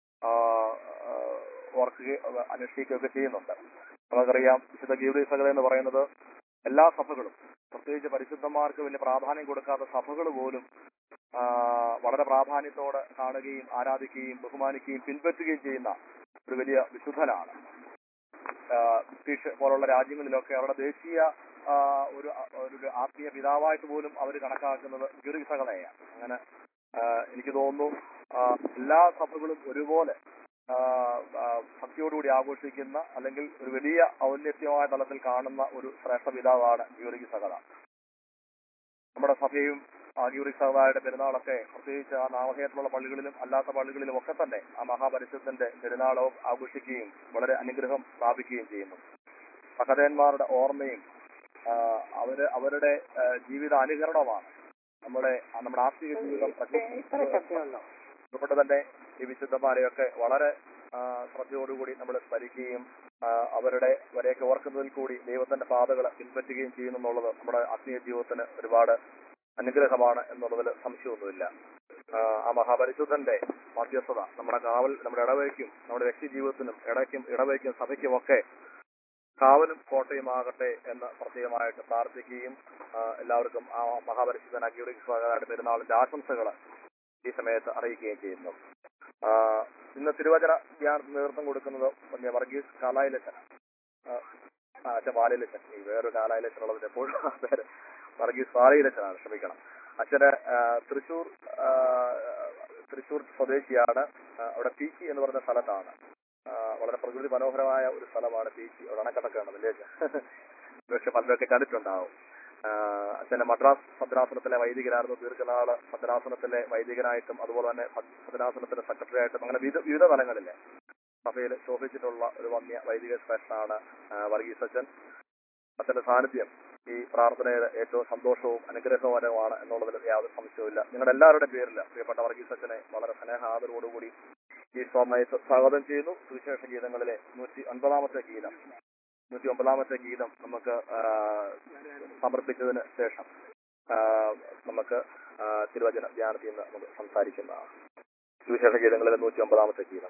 ഓർക്കുകയും അനുഷ്ഠിക്കുകയൊക്കെ ചെയ്യുന്നുണ്ട് നമുക്കറിയാം വിശുദ്ധ ഗീവ്രി സഹത എന്ന് പറയുന്നത് എല്ലാ സഭകളും പ്രത്യേകിച്ച് പരിശുദ്ധന്മാർക്ക് വലിയ പ്രാധാന്യം കൊടുക്കാത്ത സഭകൾ പോലും വളരെ പ്രാധാന്യത്തോടെ കാണുകയും ആരാധിക്കുകയും ബഹുമാനിക്കുകയും പിൻപറ്റുകയും ചെയ്യുന്ന ഒരു വലിയ വിശുദ്ധനാണ് ബ്രിട്ടീഷ് പോലുള്ള രാജ്യങ്ങളിലൊക്കെ അവരുടെ ദേശീയ ഒരു ഒരു ആത്മീയ പിതാവായിട്ട് പോലും അവർ കണക്കാക്കുന്നത് ഗ്യൂറിക് സഹതയാണ് അങ്ങനെ എനിക്ക് തോന്നുന്നു എല്ലാ സഭകളും ഒരുപോലെ ഭക്തിയോടുകൂടി ആഘോഷിക്കുന്ന അല്ലെങ്കിൽ ഒരു വലിയ ഔന്നത്യമായ തലത്തിൽ കാണുന്ന ഒരു ശ്രേഷ്ഠ പിതാവാണ് ഗ്യൂറിക് സഹത നമ്മുടെ സഭയും ആഗിയൂറിക് സഹതായുടെ പെരുന്നാളൊക്കെ പ്രത്യേകിച്ച് ആ നാമധേയത്തിലുള്ള പള്ളികളിലും അല്ലാത്ത പള്ളികളിലും ഒക്കെ തന്നെ ആ മഹാപരിശുദ്ധന്റെ പെരുന്നാളവും ആഘോഷിക്കുകയും വളരെ അനുഗ്രഹം പ്രാപിക്കുകയും ചെയ്യുന്നു സഹതന്മാരുടെ ഓർമ്മയും ആ, അവര് അവരുടെ ആ, ജീവിത അനുകരണമാണ് നമ്മുടെ നമ്മുടെ ആത്മീയ ജീവിതം അതുകൊണ്ട് തന്നെ ഈ വിശുദ്ധന്മാരെയൊക്കെ വളരെ ആ, ശ്രദ്ധയോടുകൂടി നമ്മൾ സ്മരിക്കുകയും ആ, അവരുടെ വരെയൊക്കെ ഓർക്കുന്നതിൽ കൂടി ദൈവത്തിന്റെ പാതകൾ പിൻപറ്റുകയും ചെയ്യുന്നു എന്നുള്ളത് നമ്മുടെ ആത്മീയ ജീവിതത്തിന് ഒരുപാട് അനുഗ്രഹമാണ് എന്നുള്ളതിൽ സംശയമൊന്നുമില്ല ആ, ആ മഹാപരിശുദ്ധന്റെ മധ്യസ്ഥത നമ്മുടെ കാവൽ നമ്മുടെ ഇടവയ്ക്കും നമ്മുടെ വ്യക്തി ജീവിതത്തിനും ഇടയ്ക്കും ഇടവയ്ക്കും സഭയ്ക്കും ഒക്കെ കാവലും കോട്ടയുമാകട്ടെ എന്ന് പ്രത്യേകമായിട്ട് പ്രാർത്ഥിക്കുകയും ആ, എല്ലാവർക്കും ആ മഹാപരിശുദ്ധൻ അഗ്യൂറിക് സ്വാഗതമായിട്ട് പെരുന്നാളിന്റെ ആശംസകൾ ഈ സമയത്ത് അറിയിക്കുകയും ചെയ്യുന്നു ആ, ഇന്ന് തിരുവചന ധ്യാനത്തിന് നേതൃത്വം കൊടുക്കുന്നത് പിന്നെ വർഗീസ് കാലായിലച്ചൻ അച്ഛൻ പാലയിലച്ചൻ ഈ വേറൊരു കാലായിലച്ചൻ ഉള്ളത് എപ്പോഴും ആ പേര് വർഗീസ് പാലയിലച്ചനാണ് ക്ഷമിക്കണം അച്ഛന് ആ, തൃശൂർ ആ, തൃശൂർ സ്വദേശിയാണ് ആ, അവിടെ പീച്ചി എന്ന് പറഞ്ഞ സ്ഥലത്താണ് ആ, വളരെ പ്രകൃതി മനോഹരമായ ഒരു സ്ഥലമാണ് പീച്ചി അവിടെ അണക്കെട്ടൊക്കെ ആണ് വലിയ പക്ഷെ പലരൊക്കെ കണ്ടിട്ടുണ്ടാവും ആ, അച്ഛന്റെ മദ്രാസ് ഭദ്രാസനത്തിലെ വൈദികനായിരുന്നു ദീർഘനാള് ഭദ്രാസനത്തിലെ വൈദികനായിട്ടും അതുപോലെ തന്നെ ഭ- ഭദ്രാസനത്തിലെ സെക്രട്ടറി ആയിട്ടും അങ്ങനെ വിവിധ വിവിധ തലങ്ങളിലെ സഭയിൽ ശോഭിച്ചിട്ടുള്ള ഒരു വന്യ വൈദിക ശ്രേഷ്ഠനാണ് ആ, വർഗീസ് അച്ഛൻ അച്ഛന്റെ സാന്നിധ്യം ഈ പ്രാർത്ഥനയുടെ ഏറ്റവും സന്തോഷവും അനുഗ്രഹപരവുമാണ് എന്നുള്ളതിൽ യാതൊരു സംശയവുമില്ല നിങ്ങളുടെ എല്ലാവരുടെ പേരിൽ പ്രിയപ്പെട്ട വർഗീസ് അച്ഛനെ വളരെ സ്നേഹ ആദരവോടുകൂടി ഈ സ്വാമയത്ത് സ്വാഗതം ചെയ്യുന്നു സുവിശേഷ ഗീതങ്ങളിലെ നൂറ്റി ഒൻപതാമത്തെ ഗീതം നൂറ്റി ഒമ്പതാമത്തെ ഗീതം നമുക്ക് ആ, സമർപ്പിച്ചതിന് ശേഷം ആ, നമുക്ക് ആ, തിരുവചന ധ്യാനത്തിൽ നിന്ന് നമുക്ക് സംസാരിക്കുന്നതാണ് സുവിശേഷ ഗീതങ്ങളിലെ നൂറ്റി ഒമ്പതാമത്തെ ഗീതം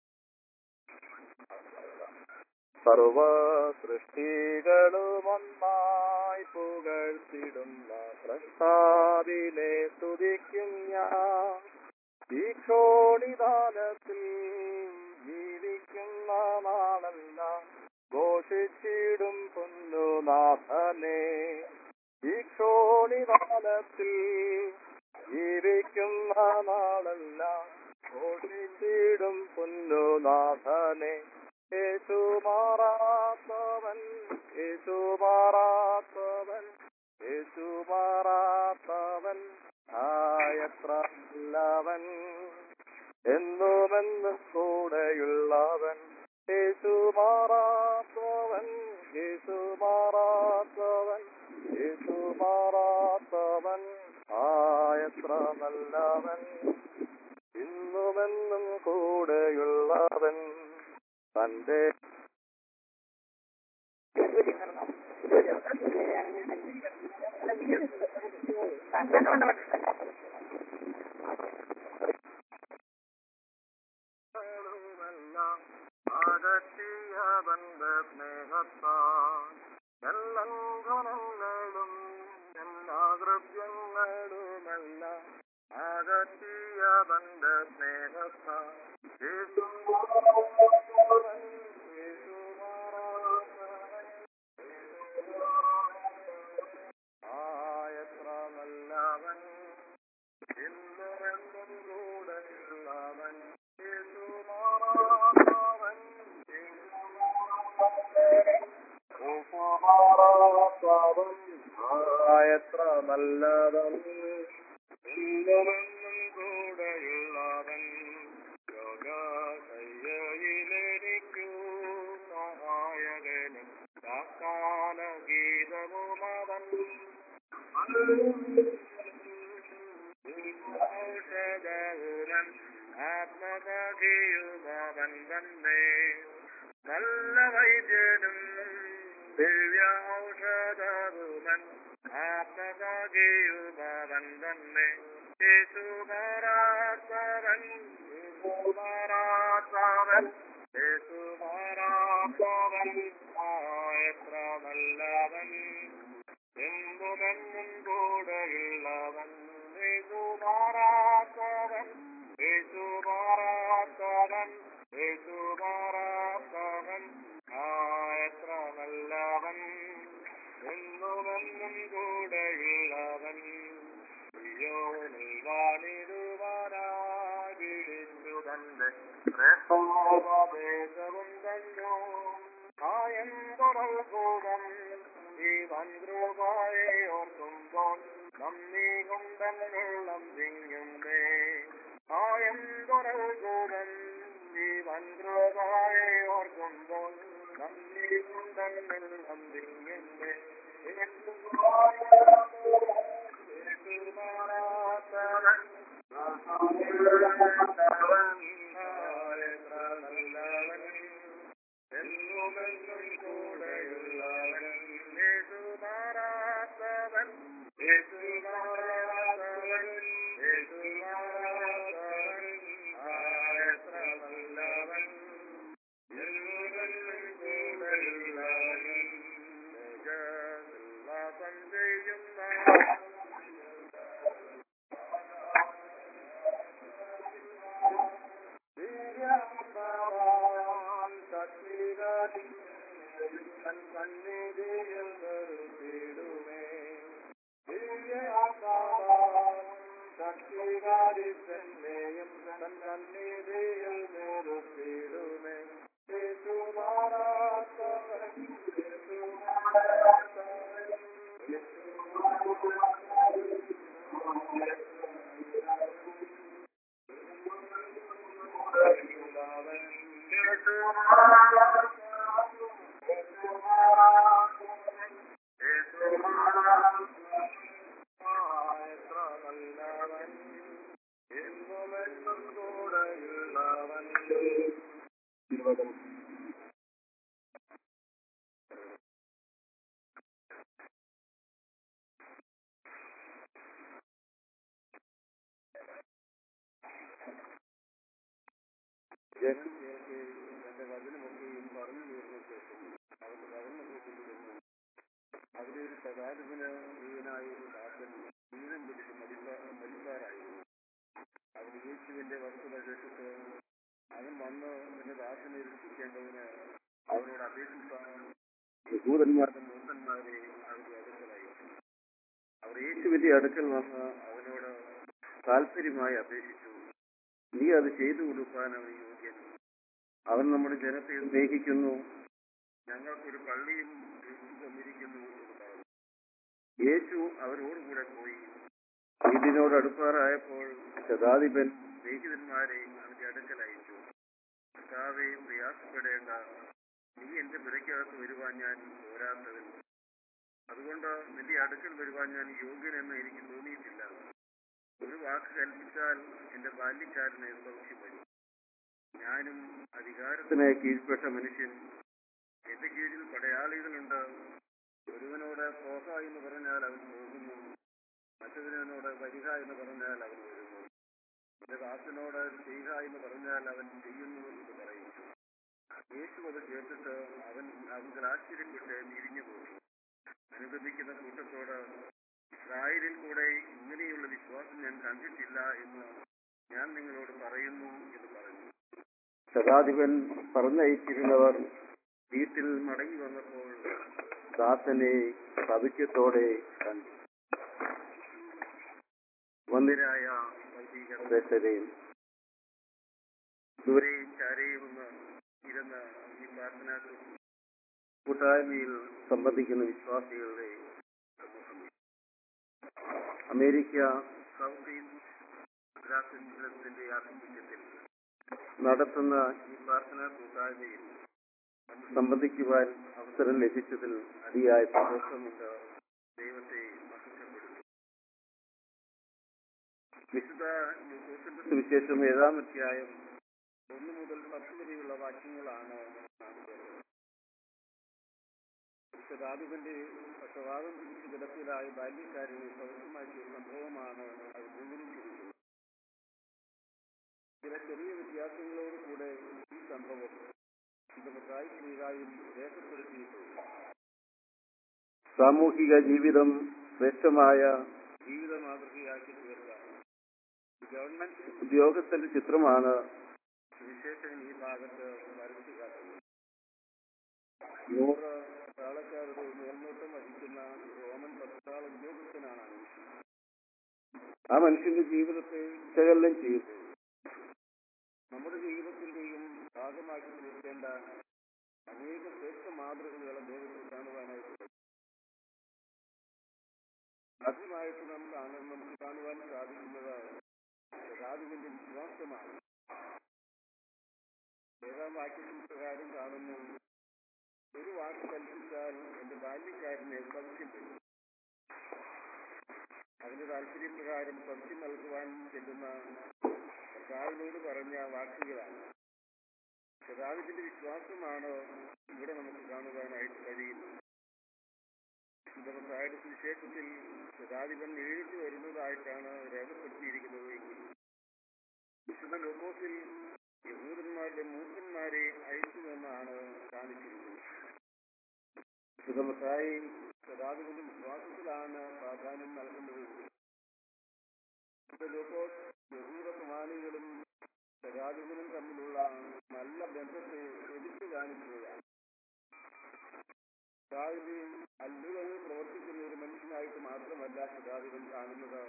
സർവ സൃഷ്ടികളും ഒന്നായി പുകഴ്ത്തിടുന്ന പ്രസ്താവിനെ സ്തുതിക്കും ഞാൻ ഈ ക്ഷോണിദാനത്തിൽ ജീവിക്കുന്ന നാളെല്ലാം ഘോഷിച്ചിടും പൊന്നുനാഥനെ ഈ ക്ഷോണിദാനത്തിൽ ജീവിക്കുന്ന നാളെല്ലാം ഘോഷിച്ചിടും പൊന്നുനാഥനെ യേശു മാറാത്തവൻ യേശു മാറാത്തവൻ യേശു മാറാത്തവൻ ആയത്ര നല്ലവൻ എന്നുമെന്നും കൂടെയുള്ളവൻ യേശു മാറാത്തവൻ യേശു മാറാത്തവൻ യേശു മാറാത്തവൻ ആയത്ര നല്ലവൻ ഇന്നുമെന്നും കൂടെയുള്ളവൻ തന്റെ ളുമെല്ലാം അകറ്റിയ ബന്ധ സ്നേഹത്താൽ എല്ലാ ഗുണങ്ങളും എല്ലാ ദ്രവ്യങ്ങളുമെല്ലാം അകറ്റിയ ബന്ധ സ്നേഹത്താൽ യേശുമാറാത്തവൻ, യേശുമാറാത്തവൻ, ആയത്ര നല്ലവൻ ഇന്നുമെന്നും കൂടെയുള്ളവൻ യേശുമാറാത്തവൻ, യേശുമാറാത്തവൻ, ആയത്ര നല്ലവൻ ഇന്നുമെന്നും കൂടെയുള്ളവൻ യോഗശയ്യയിലെനിക്കു സഹായകനും കാക്കാന ഗീതവുമവൻ ഔഷധവുമൻ ആത്മകഥയുമവൻ തന്നെ നല്ല വൈദ്യനും ദിവ്യ ഔഷധവുമൻ ആത്മകഥയുമവൻ തന്നെ യേശുമാറാത്തവൻ യേശുമാറാത്തവൻ യേശുമാറാത്തവൻ എത്ര നല്ലവൻ എന്തുമെന്നും കൂടെയുള്ളവൻ യേശുമാറാത്തവൻ യേശുമാറാത്തവൻ യേശുമാറാത്തവൻ എത്ര നല്ലവൻ എന്നുമെന്നും കൂടെയുള്ളവൻ ിടുവാനാവിടിച്ചു തന്റെ പ്രസവദേശവും തന്നോ കായം തുറൽകൂടം ജീവൻ ധ്രുവായെ ഓർക്കുമ്പോൾ നന്ദി കൊണ്ടെന്നുള്ളം തിങ്ങുന്നേ ആയം തുറകൂടൻ ജീവൻ കൃപായെ ഓർക്കുമ്പോൾ നന്ദി കൊണ്ടെന്നുള്ളം തിങ്ങുന്നേ എന്നുമെന്നും കൂടെയുള്ളവൻ യേശുമാറാത്തവൻ യേശുമാറാത്തവൻ യേശുമാറാത്തവൻ ആ എത്ര നല്ലവൻ എന്നുമെന്നും കൂടെയുള്ളവൻ വാസം ചെയ്യുന്ന ജനം കേൾക്കെ തന്റെ വചനമൊക്കെയും പറഞ്ഞു തീർന്ന ശേഷം അവൻ കവർന്നു കൊണ്ടുവന്നു അവിടെ ഒരു ശതാധിപന് ജീവനായ ഒരു ദാസൻ ജീവൻ പിടിച്ച് മരിക്കാറായിരുന്നു അവൻ യേശുവിന്റെ വസ്തുത കേട്ടിട്ട് അവൻ വന്ന് എന്റെ ദാസനെ രക്ഷിക്കേണ്ടതിന് അവനോട് അപേക്ഷിക്കാൻ യഹൂദന്മാരുടെ മൂസന്മാരെ അവരുടെ അടുക്കലായി അവർ യേശുവിന്റെ അടുക്കൽ വന്ന് അവനോട് താല്പര്യമായി അപേക്ഷിച്ചു നീ അത് ചെയ്തു കൊടുക്കാൻ അവൻ യോഗ്യൻ അവൻ നമ്മുടെ ജനത്തെ സ്നേഹിക്കുന്നു ഞങ്ങൾക്കൊരു പള്ളിയും തന്നിരിക്കുന്നു എന്ന് പറഞ്ഞു യേശു അവരോടുകൂടെ പോയി വീടിനോട് അടുപ്പാറായപ്പോൾ ശതാധിപൻ സ്നേഹിതന്മാരെ അവന്റെ അടുക്കൽ അയച്ചു കർത്താവെ പ്രയാസപ്പെടേണ്ട നീ എന്റെ പിറയ്ക്കകത്ത് വരുവാൻ ഞാൻ പോരാത്തവൻ അതുകൊണ്ട് നിന്റെ അടുക്കൽ വരുവാൻ ഞാൻ യോഗ്യനെന്ന് എനിക്ക് തോന്നിയിട്ടില്ല ഒരു വാക്ക് കൽപ്പിച്ചാൽ എന്റെ ബാല്യക്കാരനെ സൗഖ്യം വരും ഞാനും അധികാരത്തിന് കീഴ്പ്പെട്ട മനുഷ്യൻ എന്റെ കീഴിൽ പടയാളികളുണ്ട് ഒരുവനോട് പോക എന്ന് പറഞ്ഞാൽ അവൻ പോകുന്നു മറ്റൊരുവനോട് വരിക എന്ന് പറഞ്ഞാൽ അവൻ വരുന്നു എന്റെ ദാസനോട് ചെയ്യുക എന്ന് പറഞ്ഞാൽ അവൻ ചെയ്യുന്നു എന്ന് പറയും യേശു അത് കേട്ടിട്ട് അവൻ അവൻ ആശ്ചര്യപ്പെട്ട് തിരിഞ്ഞു പോയി അനുബന്ധിക്കുന്ന കൂട്ടത്തോട് ഇസ്രായേലിൽ കൂടെ ഇങ്ങനെയുള്ള വിശ്വാസം ഞാൻ കണ്ടിട്ടില്ല എന്ന് ഞാൻ നിങ്ങളോട് പറയുന്നു എന്ന് പറഞ്ഞു ശതാധിപൻ പറഞ്ഞയച്ചിരുന്നവർ വീട്ടിൽ മടങ്ങി വന്നപ്പോൾ ദാസനെ സവിക്യത്തോടെ കണ്ടു വന്നിരായ വൈദികരേയും ദൂരെയും ചാരയും ഒന്ന് ഇരുന്ന് ഈ പ്രാർത്ഥന കൂട്ടായ്മയിൽ സംബന്ധിക്കുന്ന വിശ്വാസികളുടെ സമൂഹം അമേരിക്ക സൗത്ത് ഈസ്റ്റ് ഗ്രാസിന്റെ ആഭിമുഖ്യത്തിൽ നടത്തുന്ന ഈ പ്രാർത്ഥനാ കൂട്ടായ്മയിൽ സംബന്ധിക്കുവാൻ അവസരം ലഭിച്ചതിൽ അതിയായ സന്തോഷമുണ്ട് ദൈവത്തെ മഹത്വപ്പെടുന്നു വിശുദ്ധ ലൂക്കോസിന്റെ സുവിശേഷം ഏഴാം അധ്യായം ഒന്ന് മുതൽ പത്ത് വരെയുള്ള വാക്യങ്ങളാണ് നാം കേട്ടത് ശതാധിപന്റെ പക്ഷവാദം പിടിച്ച് കിടപ്പിലായ ബാല്യക്കാരനെ സൗഖ്യമാക്കിയ സംഭവമാണ് അത് വിവരിച്ചിരിക്കുന്നത് ചില ചെറിയ വ്യത്യാസങ്ങളോടുകൂടെ ഈ സംഭവം ഇതുമത്തായി ശ്രീകായും രേഖപ്പെടുത്തിയിട്ടുണ്ട് സാമൂഹിക ജീവിതം ശ്രേഷ്ഠമായ ജീവിത മാതൃകയാക്കി തീർത്ത ഗവൺമെന്റ് ഉദ്യോഗസ്ഥന്റെ ചിത്രമാണ് സുവിശേഷൻ ഈ ഭാഗത്ത് വരച്ചു കാട്ടുന്നത് നൂറ് പട്ടാളക്കാരുടെ മേൽനോട്ടം വഹിക്കുന്ന റോമൻ പട്ടാള ഉദ്യോഗസ്ഥനാണ് ആ മനുഷ്യൻ ആ മനുഷ്യന്റെ ജീവിതത്തെ വിശകലനം ചെയ്യുന്നു നമ്മുടെ ജീവിതത്തിന്റെയും ഭാഗമാക്കി തീർക്കേണ്ട അനേക ശ്രേഷ്ഠ മാതൃകകൾ അദ്ദേഹത്തിൽ കാണുവാനായിട്ട് ആദ്യമായിട്ട് നാം കാണാൻ നമുക്ക് കാണുവാൻ സാധിക്കുന്നത് യാദവിന്റെ വിശ്വാസമാണ് ഏഴാം വാക്യത്തിന് പ്രകാരം കാണുന്നു ഒരു വാക്ക് കൽപ്പിച്ചാൽ എന്റെ ബാല്യക്കാരനെ സൗഖ്യം തരും അതിന്റെ താല്പര്യപ്രകാരം സൗഖ്യം നൽകുവാൻ ചെല്ലുന്ന കർത്താവിനോട് പറഞ്ഞ വാക്കുകളാണ് കർത്താവിന്റെ വിശ്വാസമാണ് ഇവിടെ നമുക്ക് കാണുവാനായിട്ട് കഴിയുന്നത് ദിവസമായിട്ട് സുവിശേഷത്തിൽ ശതാധിപൻ എഴുതി വരുന്നതായിട്ടാണ് രേഖപ്പെടുത്തിയിരിക്കുന്നത് എങ്കിൽ വിശുദ്ധ ലോകോസിൽ യഹൂദന്മാരുടെ മൂപ്പന്മാരെ അയച്ചുവെന്നാണ് കാണിച്ചിരിക്കുന്നത് വിശുദ്ധമത്തായി ശതാധിപന്റെ വിശ്വാസത്തിലാണ് പ്രാധാന്യം നൽകുന്നത് വിശുദ്ധ ലോകോസ് യഹൂദ പ്രമാണികളും ശതാധിപനും തമ്മിലുള്ള നല്ല ബന്ധത്തെ എടുത്തു കാണിക്കുകയാണ് കർത്താവിന്റെ അത്ഭുതങ്ങൾ പ്രവർത്തിക്കുന്ന ഒരു മനുഷ്യനായിട്ട് മാത്രമല്ല ശതാധിപൻ കാണുന്നത്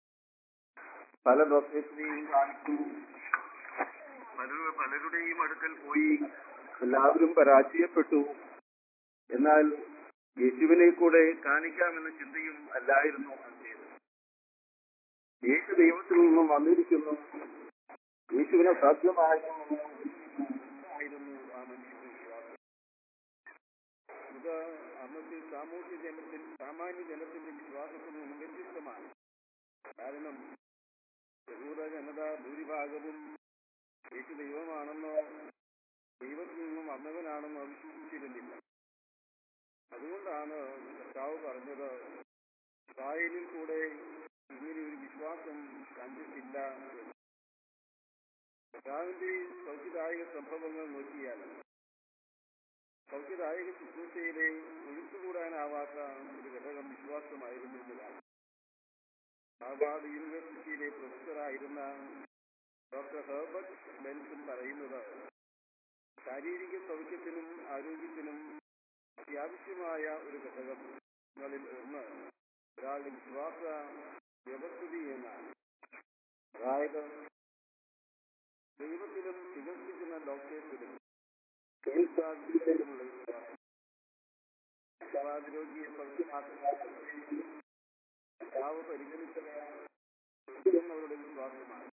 പല ഡോക്ടേഴ്സിനെയും കാണിച്ചു പല- പലരുടെയും അടുക്കൽ പോയി എല്ലാവരും പരാജയപ്പെട്ടു എന്നാൽ യേശുവിനെ കൂടെ കാണിക്കാമെന്ന ചിന്തയും അല്ലായിരുന്നു അദ്ദേഹം യേശു ദൈവത്തിൽ നിന്നും വന്നിരിക്കുന്നു യേശുവിനെ സാധ്യമായിരുന്നു ആയിരുന്നു ആ മനുഷ്യന്റെ വിശ്വാസം ഇത് അന്നത്തെ സാമൂഹ്യ ജനത്തിൽ സാമാന്യ ജനത്തിന്റെ വിശ്വാസത്തിൽ നിന്നും വ്യത്യസ്തമാണ് കാരണം യഹൂദ ജനത ഭൂരിഭാഗവും യേശു ദൈവമാണെന്നോ ദൈവത്തിൽ നിന്നും വന്നവനാണെന്നോ വിശ്വസിച്ചിരുന്നില്ല അതുകൊണ്ടാണ് കർത്താവ് പറഞ്ഞത് ഇസ്രായേലിൽ കൂടെ ഇങ്ങനെ ഒരു വിശ്വാസം കണ്ടിട്ടില്ല എന്ന്. കർത്താവിന്റെ സൗഖ്യദായക സംഭവങ്ങൾ നോക്കിയാൽ സൗഖ്യദായക ശുശ്രൂഷയിലെ ഒഴിച്ചുകൂടാനാവാത്ത ഒരു ഘടകം വിശ്വാസമായിരുന്നു എന്നതാണ് ഹാർവാർഡ് യൂണിവേഴ്സിറ്റിയിലെ പ്രൊഫസറായിരുന്ന ഡോക്ടർ ഹെർബർട്ട് ബെൻസൺ പറയുന്നത് ശാരീരിക സൗഖ്യത്തിനും ആരോഗ്യത്തിനും അത്യാവശ്യമായ ഒരു ഘടകങ്ങളിൽ ഒന്ന് ഒരാളുടെ വിശ്വാസ വ്യവസ്ഥിതി എന്നാണ് അതായത് ദൈവത്തിലും ചികിത്സിക്കുന്ന ഡോക്ടേഴ്സിലും കേൾക്കാതിരിക്കലുമുള്ള വിശ്വാസം രോഗിയെ സൗഖ്യമാക്കുന്ന കർത്താവ് പരിഗണിച്ചത് അവരുടെ വിശ്വാസമാണ്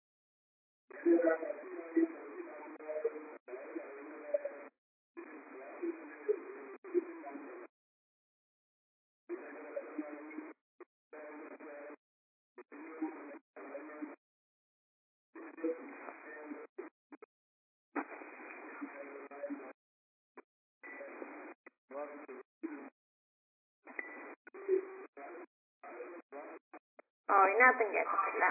ഓ ഇതിനകത്തും കേൾക്കത്തില്ല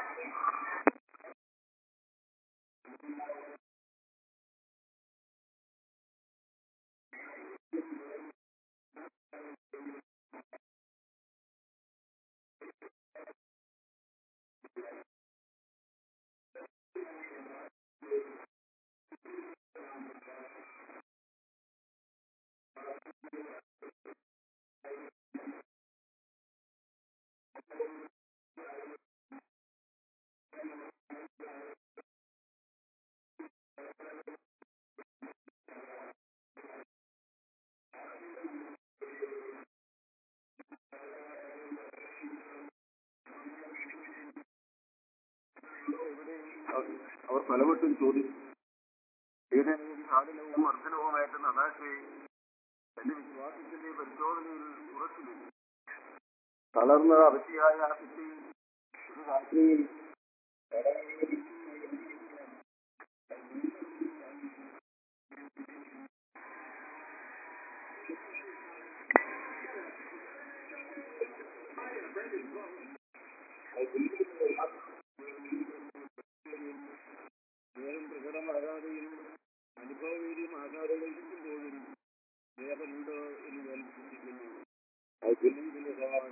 അവർ പലവട്ടം ചോദിച്ചു ഏതെങ്കിലും സാധനവും വർധനവുമായിട്ട് നടാശെ എന്റെ വിശ്വാസത്തിന്റെ പരിശോധനയിൽ ഉറച്ചില്ല തളർന്ന അവസ്ഥയായ ആ കുട്ടി ഒരു രാത്രിയിൽ നേരം പ്രകടമാകാതെയും അനുഭവവീര്യമാകാതെയിരിക്കുമ്പോഴും ദേവനുണ്ട് എന്ന് ഞാൻ ചിന്തിക്കുന്നു ആ ജനീതിന്റെ ഭഗവാൻ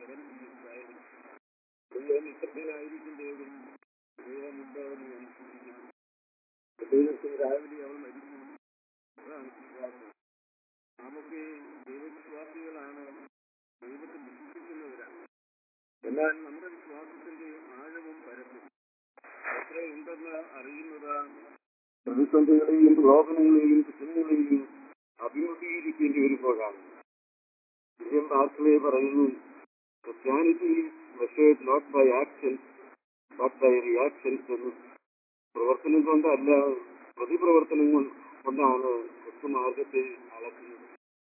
ദൈവം നിശബ്ദനായിരിക്കുമ്പോഴും ദൈവമുണ്ട് എന്ന് ഞാൻ ചിന്തിക്കുന്നു ദൈവത്തെ രാവിലെ അവൾ മരിക്കും അതാണ് വിശ്വാസം നമുക്ക് ദൈവവിശ്വാസികളാണ് ദൈവത്തെ വിശ്വസിക്കുന്നവരാണ് എന്നാൽ നമ്മുടെ വിശ്വാസത്തിന്റെ ആഴവും പരപ്പും എത്രയുണ്ടെന്ന് അറിയുന്നത് പ്രതിസന്ധികളെയും രോഗങ്ങളെയും പ്രശ്നങ്ങളെയും അഭിമുഖീകരിക്കേണ്ടി വരുമ്പോഴാണ് വിജയം പാർക്കലെ പറയുന്നു Christianity measured not by actions but by reactions എന്ന് പ്രവർത്തനം കൊണ്ടല്ല പ്രതിപ്രവർത്തനം കൊണ്ട് കൊണ്ടാണ് ക്രിസ്തുമാർഗത്തെ അളക്കുന്നത്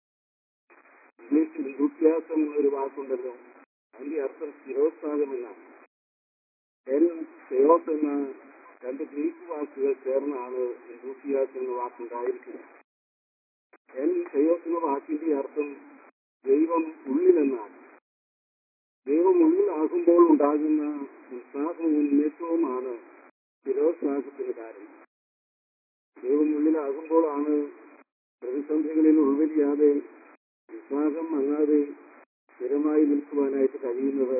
ഇംഗ്ലീഷിൽ enthusiasm എന്നൊരു വാക്കുണ്ടല്ലോ അതിന്റെ അർത്ഥം സ്ഥിരോത്സാഹമെന്നാണ് എൻ തെയോസ് എന്ന രണ്ട് ഗ്രീക്ക് വാക്കുകൾ ചേർന്നാണ് enthusiasm എന്ന വാക്കുണ്ടായിരിക്കുന്നത് എൻ തെയോസ് എന്ന വാക്കിന്റെ അർത്ഥം ദൈവം ഉള്ളിലെന്നാണ് ദൈവം ഉള്ളിലാകുമ്പോൾ ഉണ്ടാകുന്ന ഉത്സാഹവും ഉന്മേഷവുമാണ് സ്ഥിരോത്സാഹത്തിന് കാരണം ദൈവം ഉള്ളിലാകുമ്പോഴാണ് പ്രതിസന്ധികളിൽ ഉൾവലിയാതെ വിശ്വാസം മങ്ങാതെ സ്ഥിരമായി നിൽക്കുവാനായിട്ട് കഴിയുന്നത്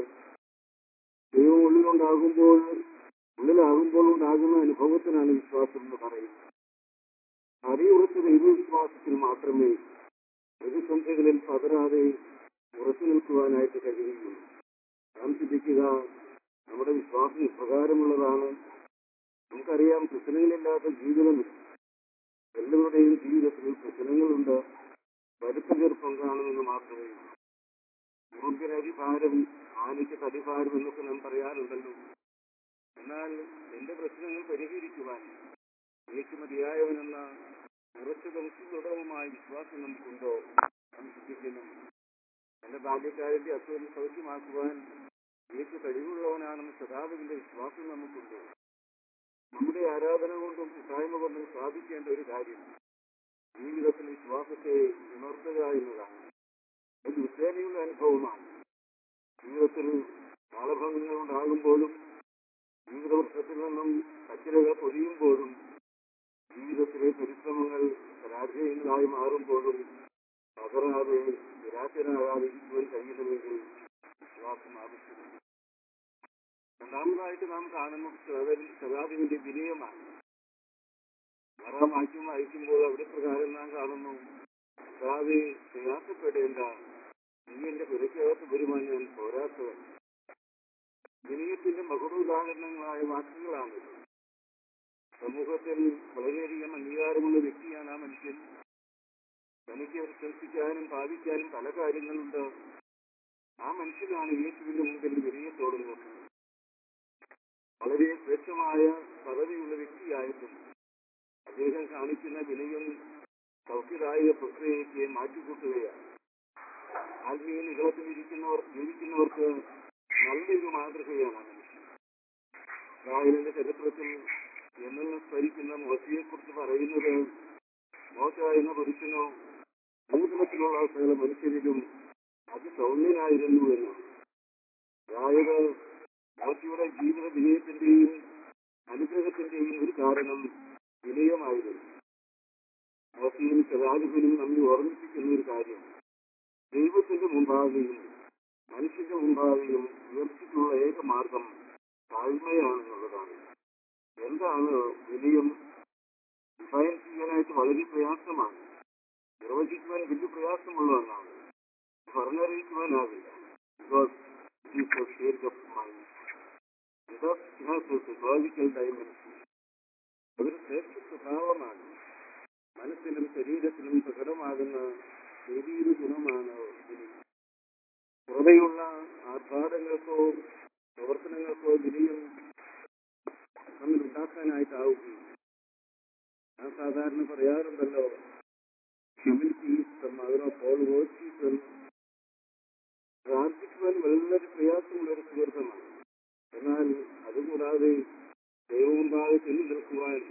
ദൈവം ഉള്ളിലുണ്ടാകുമ്പോൾ ഉള്ളിലാകുമ്പോൾ ഉണ്ടാകുന്ന അനുഭവത്തിനാണ് വിശ്വാസം എന്ന് പറയുന്നത് അറിയുറച്ച ദൈവവിശ്വാസത്തിൽ മാത്രമേ പ്രതിസന്ധികളിൽ പതരാതെ ഉറച്ചു നിൽക്കുവാനായിട്ട് കഴിയുകയുള്ളൂ നാം ചിന്തിക്കുക നമ്മുടെ വിശ്വാസം ഇപ്രകാരമുള്ളതാണ് നമുക്കറിയാം പ്രശ്നങ്ങളില്ലാത്ത ജീവിതമില്ല എല്ലാവരുടെയും ജീവിതത്തിൽ പ്രശ്നങ്ങളുണ്ട് വരുത്ത ചെറുപ്പം കാണുമെന്ന് മാത്രമേ ഉള്ളൂ മുറുകിനരി ഭാരം ആനയ്ക്ക് തടിഭാരം എന്നൊക്കെ നാം പറയാറുണ്ടല്ലോ എന്നാൽ എന്റെ പ്രശ്നങ്ങൾ പരിഹരിക്കുവാൻ എനിക്ക് മതിയായവനെന്ന ഉറച്ചതും സുദൃഢവുമായ വിശ്വാസം നമുക്കുണ്ടോ നാം ചിന്തിക്കുന്നു എന്റെ ബാല്യക്കാരന്റെ അസുഖം സൗഖ്യമാക്കുവാൻ എനിക്ക് കഴിവുള്ളവനാണെന്ന് സദാവിന്റെ വിശ്വാസം നമുക്കുണ്ട് നമ്മുടെ ആരാധന കൊണ്ടും കൂട്ടായ്മ കൊണ്ടും സാധിക്കേണ്ട ഒരു കാര്യം ജീവിതത്തിൽ വിശ്വാസത്തെ ഉണർത്തുക എന്നതാണ് ഒരു ഉത്തേനയുള്ള അനുഭവമാണ് ജീവിതത്തിൽ കാലഭംഗങ്ങൾ ഉണ്ടാകുമ്പോഴും ജീവിതവൃക്ഷത്തിൽ നിന്നും കച്ചിലകൾ പൊതിയുമ്പോഴും ജീവിതത്തിലെ പരിശ്രമങ്ങൾ പരാജയങ്ങളായി മാറുമ്പോഴും പകരാതെ നിരാശനാകാതെ ഇരിക്കുവാൻ കഴിയുന്നുവെങ്കിൽ വിശ്വാസം ആവശ്യമാണ് രണ്ടാമതായിട്ട് നാം കാണുന്ന ശതാധിപന്റെ വിനയമാണ് ആറാം വാക്യം വായിക്കുമ്പോൾ അവിടെ പ്രകാരം നാം കാണുന്നു കർത്താവെ പ്രയാസപ്പെടേണ്ട നീ എന്റെ പുരക്കകത്ത് വരുവാൻ ഞാൻ പോരാത്തവൻ വിനയത്തിന്റെ മകുടോദാഹരണങ്ങളായ വാക്കുകളാണിത് സമൂഹത്തിൽ വളരെയധികം അംഗീകാരമുള്ള വ്യക്തിയാണ് ആ മനുഷ്യൻ തനിക്ക് പ്രശംസിക്കാനും ഭാവിക്കാനും പല കാര്യങ്ങളുണ്ട് ആ മനുഷ്യനാണ് യേശുവിന്റെ മുമ്പിൽ വിനയത്തോട് നോക്കുന്നത് വളരെ ശ്രേഷ്ഠമായ പദവിയുള്ള വ്യക്തിയായിട്ടും അദ്ദേഹം കാണിക്കുന്ന വിനയം സൗഖ്യദായക പ്രക്രിയയ്ക്ക് മാറ്റിക്കൂട്ടുകയാണ് ആത്മീയ നികളത്തിൽ ഇരിക്കുന്നവർ ജീവിക്കുന്നവർക്ക് നല്ലൊരു മാതൃകയാണ് ആ മനുഷ്യൻ ഇസ്രായേലിന്റെ ചരിത്രത്തിൽ എന്നു സ്മരിക്കുന്ന മോശയെക്കുറിച്ച് പറയുന്നത് മോശ എന്ന പുരുഷനോ ഭൂതലത്തിലുള്ള സകല മനുഷ്യരിലും അതിസൗമ്യനായിരുന്നു എന്നാണ് അതായത് മോശയുടെ ജീവിത വിജയത്തിന്റെയും അനുഗ്രഹത്തിന്റെയും ഒരു കാരണം വിനയമായിരുന്നു മോശയും ശതാധിപനും നമ്മെ ഓർമ്മിപ്പിക്കുന്ന ഒരു കാര്യം ദൈവത്തിന്റെ മുമ്പാകെയും മനുഷ്യന്റെ മുമ്പാകെയും ഉയർച്ചയ്ക്കുള്ള ഏക മാർഗം താഴ്മയാണെന്നുള്ളതാണ് എന്താണ് വിനയം ഡിഫൈൻ ചെയ്യാനായിട്ട് വളരെ പ്രയാസമാണ് നിർവചിക്കുവാൻ വലിയ പ്രയാസമുള്ള ഒന്നാണ് പറഞ്ഞറിയിക്കുവാനാവില്ല because it is a state of mind it has a psychological dimension അതൊരു ശ്രേഷ്ഠ സ്വഭാവമാണ് മനസ്സിനും ശരീരത്തിനും പ്രകടമാകുന്ന വലിയൊരു ഗുണമാണ് വിനയം പുറമെയുള്ള ആഘാതങ്ങൾക്കോ പ്രവർത്തനങ്ങൾക്കോ വിനയം നമ്മിൽ ഉണ്ടാക്കാനായിട്ടാവുകയും ഞാൻ സാധാരണ പറയാറുണ്ടല്ലോ ഹ്യൂമിനിറ്റി മകനോ പോൾ വേർച്ചീസ് പ്രാർത്ഥിക്കുവാൻ വളരെ പ്രയാസമുള്ള ഒരു സുഹൃത്തമാണ് എന്നാൽ അതുകൂടാതെ ദൈവമുണ്ടാകെ ചെന്നു നിൽക്കുവാൻ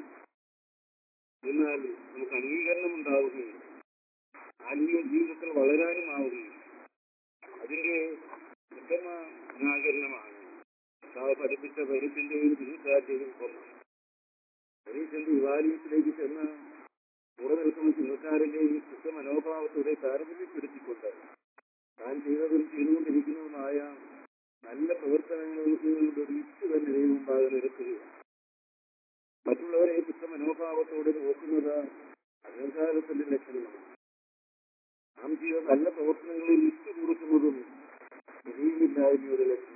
എന്നാൽ നമുക്ക് അംഗീകരണം ഉണ്ടാവുകയും ആത്മീയ ജീവിതത്തിൽ വളരാനുമാവുകയും അതിന്റെ ഉത്തമ ഗുണാകരണമാണ് കർത്താവ് പഠിപ്പിച്ച പരീക്ഷന്റെയും ചികിത്സാന്റെയും ഒപ്പം പരീക്ഷന്റെ വിവാലയത്തിലേക്ക് ചെന്ന് കൂടെ നിൽക്കുന്ന ചിന്തക്കാരന്റെയും ശുദ്ധ മനോഭാവത്തോടെ താരതമ്യപ്പെടുത്തിക്കൊണ്ട് താൻ ചെയ്തതും ചെയ്തുകൊണ്ടിരിക്കുന്നതുമായ നല്ല പ്രവർത്തനങ്ങളുടെ ഒരു ലിസ്റ്റ് തന്നെ ദൈവമുമ്പാകെ നിരത്തുകയാണ് മറ്റുള്ളവരെ ശുദ്ധ മനോഭാവത്തോടെ നോക്കുന്നത് അഹങ്കാരത്തിന്റെ ലക്ഷണമാണ് നാം ചെയ്ത നല്ല പ്രവർത്തനങ്ങളിൽ ലിസ്റ്റ് കൊടുക്കുന്നതും വിജയമില്ലായ്മയുടെ ലക്ഷണമാണ്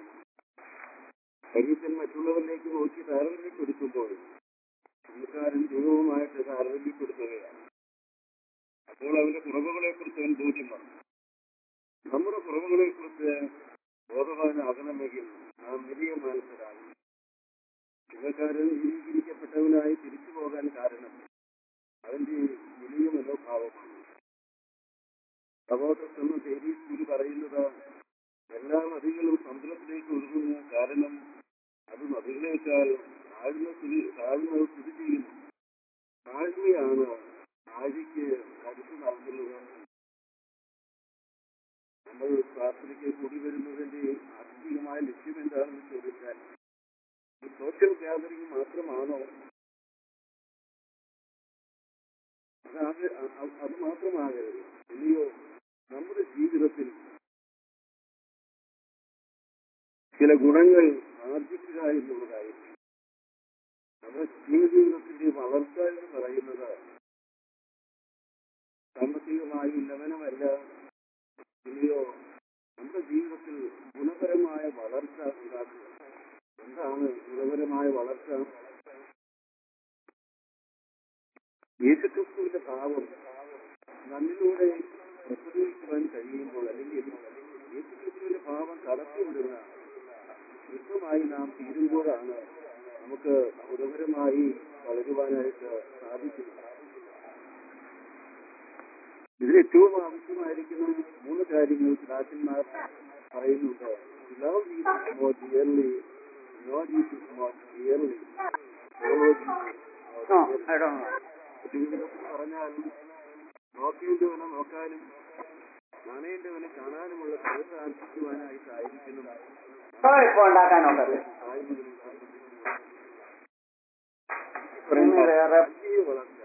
പരീക്ഷൻ മറ്റുള്ളവരിലേക്ക് നോക്കി താരതമ്യപ്പെടുത്തുമ്പോൾ പുള്ളിക്കാരൻ ദൈവവുമായിട്ട് താരതമ്യപ്പെടുത്തുകയാണ് അപ്പോൾ അവന്റെ കുറവുകളെ കുറിച്ച് അവൻ ബോധ്യമാണ് നമ്മുടെ കുറവുകളെ കുറിച്ച് ബോധവാനാകണമെങ്കിൽ നാം വലിയ മനസ്സിലാകും ശിവകാരൻ നീതീകരിക്കപ്പെട്ടവനായി തിരിച്ചു പോകാൻ കാരണം അവന്റെ വലിയ മനോഭാവമാണ് സഹോദരൻ എന്ന തേരീസ് പറയുന്നത് എല്ലാ നദികളും സമുദ്രത്തിലേക്ക് ഒഴുകുന്നു കാരണം അത് നദികളേക്കാൾ താഴ്ന്ന സ്ഥിതി താഴ്ന്ന സ്ഥിതി ചെയ്യുന്നു താഴ്മയാണ് ആഴിക്ക് കരുത്ത് നൽകുന്നത് നമ്മൾ പ്രാർത്ഥനയ്ക്ക് കൂടി വരുന്നതിന്റെ ആത്മീയമായ ലക്ഷ്യം എന്താണെന്ന് ചോദിച്ചാൽ ഈ സോഷ്യൽ ഗ്യാതറിംഗ് മാത്രമാണോ അതാകെ അ- അ- അത് മാത്രമാകരുത് ഇനിയോ നമ്മുടെ ജീവിതത്തിൽ ചില ഗുണങ്ങൾ ആർജിക്കുക എന്നുള്ളതായിരിക്കും നമ്മുടെ ജീവിതത്തിന്റെ വളർച്ച എന്ന് പറയുന്നത് സാമ്പത്തികമായി ഉന്നമനമല്ല ഇനിയോ നമ്മുടെ ജീവിതത്തിൽ ഗുണപരമായ വളർച്ച ഉണ്ടാക്കുക എന്താണ് ഗുണപരമായ വളർച്ച യേശുക്രിസ്തുവിന്റെ ഭാവം നമ്മിലൂടെ പ്രസരിക്കുവാൻ കഴിയുമ്പോൾ അല്ലെങ്കിൽ യേശുക്രിസ്തുവിന്റെ ഭാവം കടത്തിവിടുന്ന കൃത്യമായി നാം തീരുമ്പോഴാണ് നമുക്ക് ഗുണപരമായി വളരുവാനായിട്ട് സാധിക്കുന്നത് ഇതിൽ ഏറ്റവും ആവശ്യമായിരിക്കുന്ന മൂന്ന് കാര്യങ്ങൾ പിതാക്കന്മാർ പറയുന്നുണ്ട് love Jesus more dearly know Jesus more dearly follow Jesus ജീവിതത്തിൽ പറഞ്ഞാൽ നോക്കേണ്ടവനെ നോക്കാനും കാണേണ്ടവനെ കാണാനുമുള്ള കഴിവ് ആർജിക്കുവാനായിട്ടായിരിക്കണം ഇപ്പൊ ഉണ്ടാക്കാനുണ്ടല്ലേ ഇന്ന് വേറെ വലിയ വളർച്ച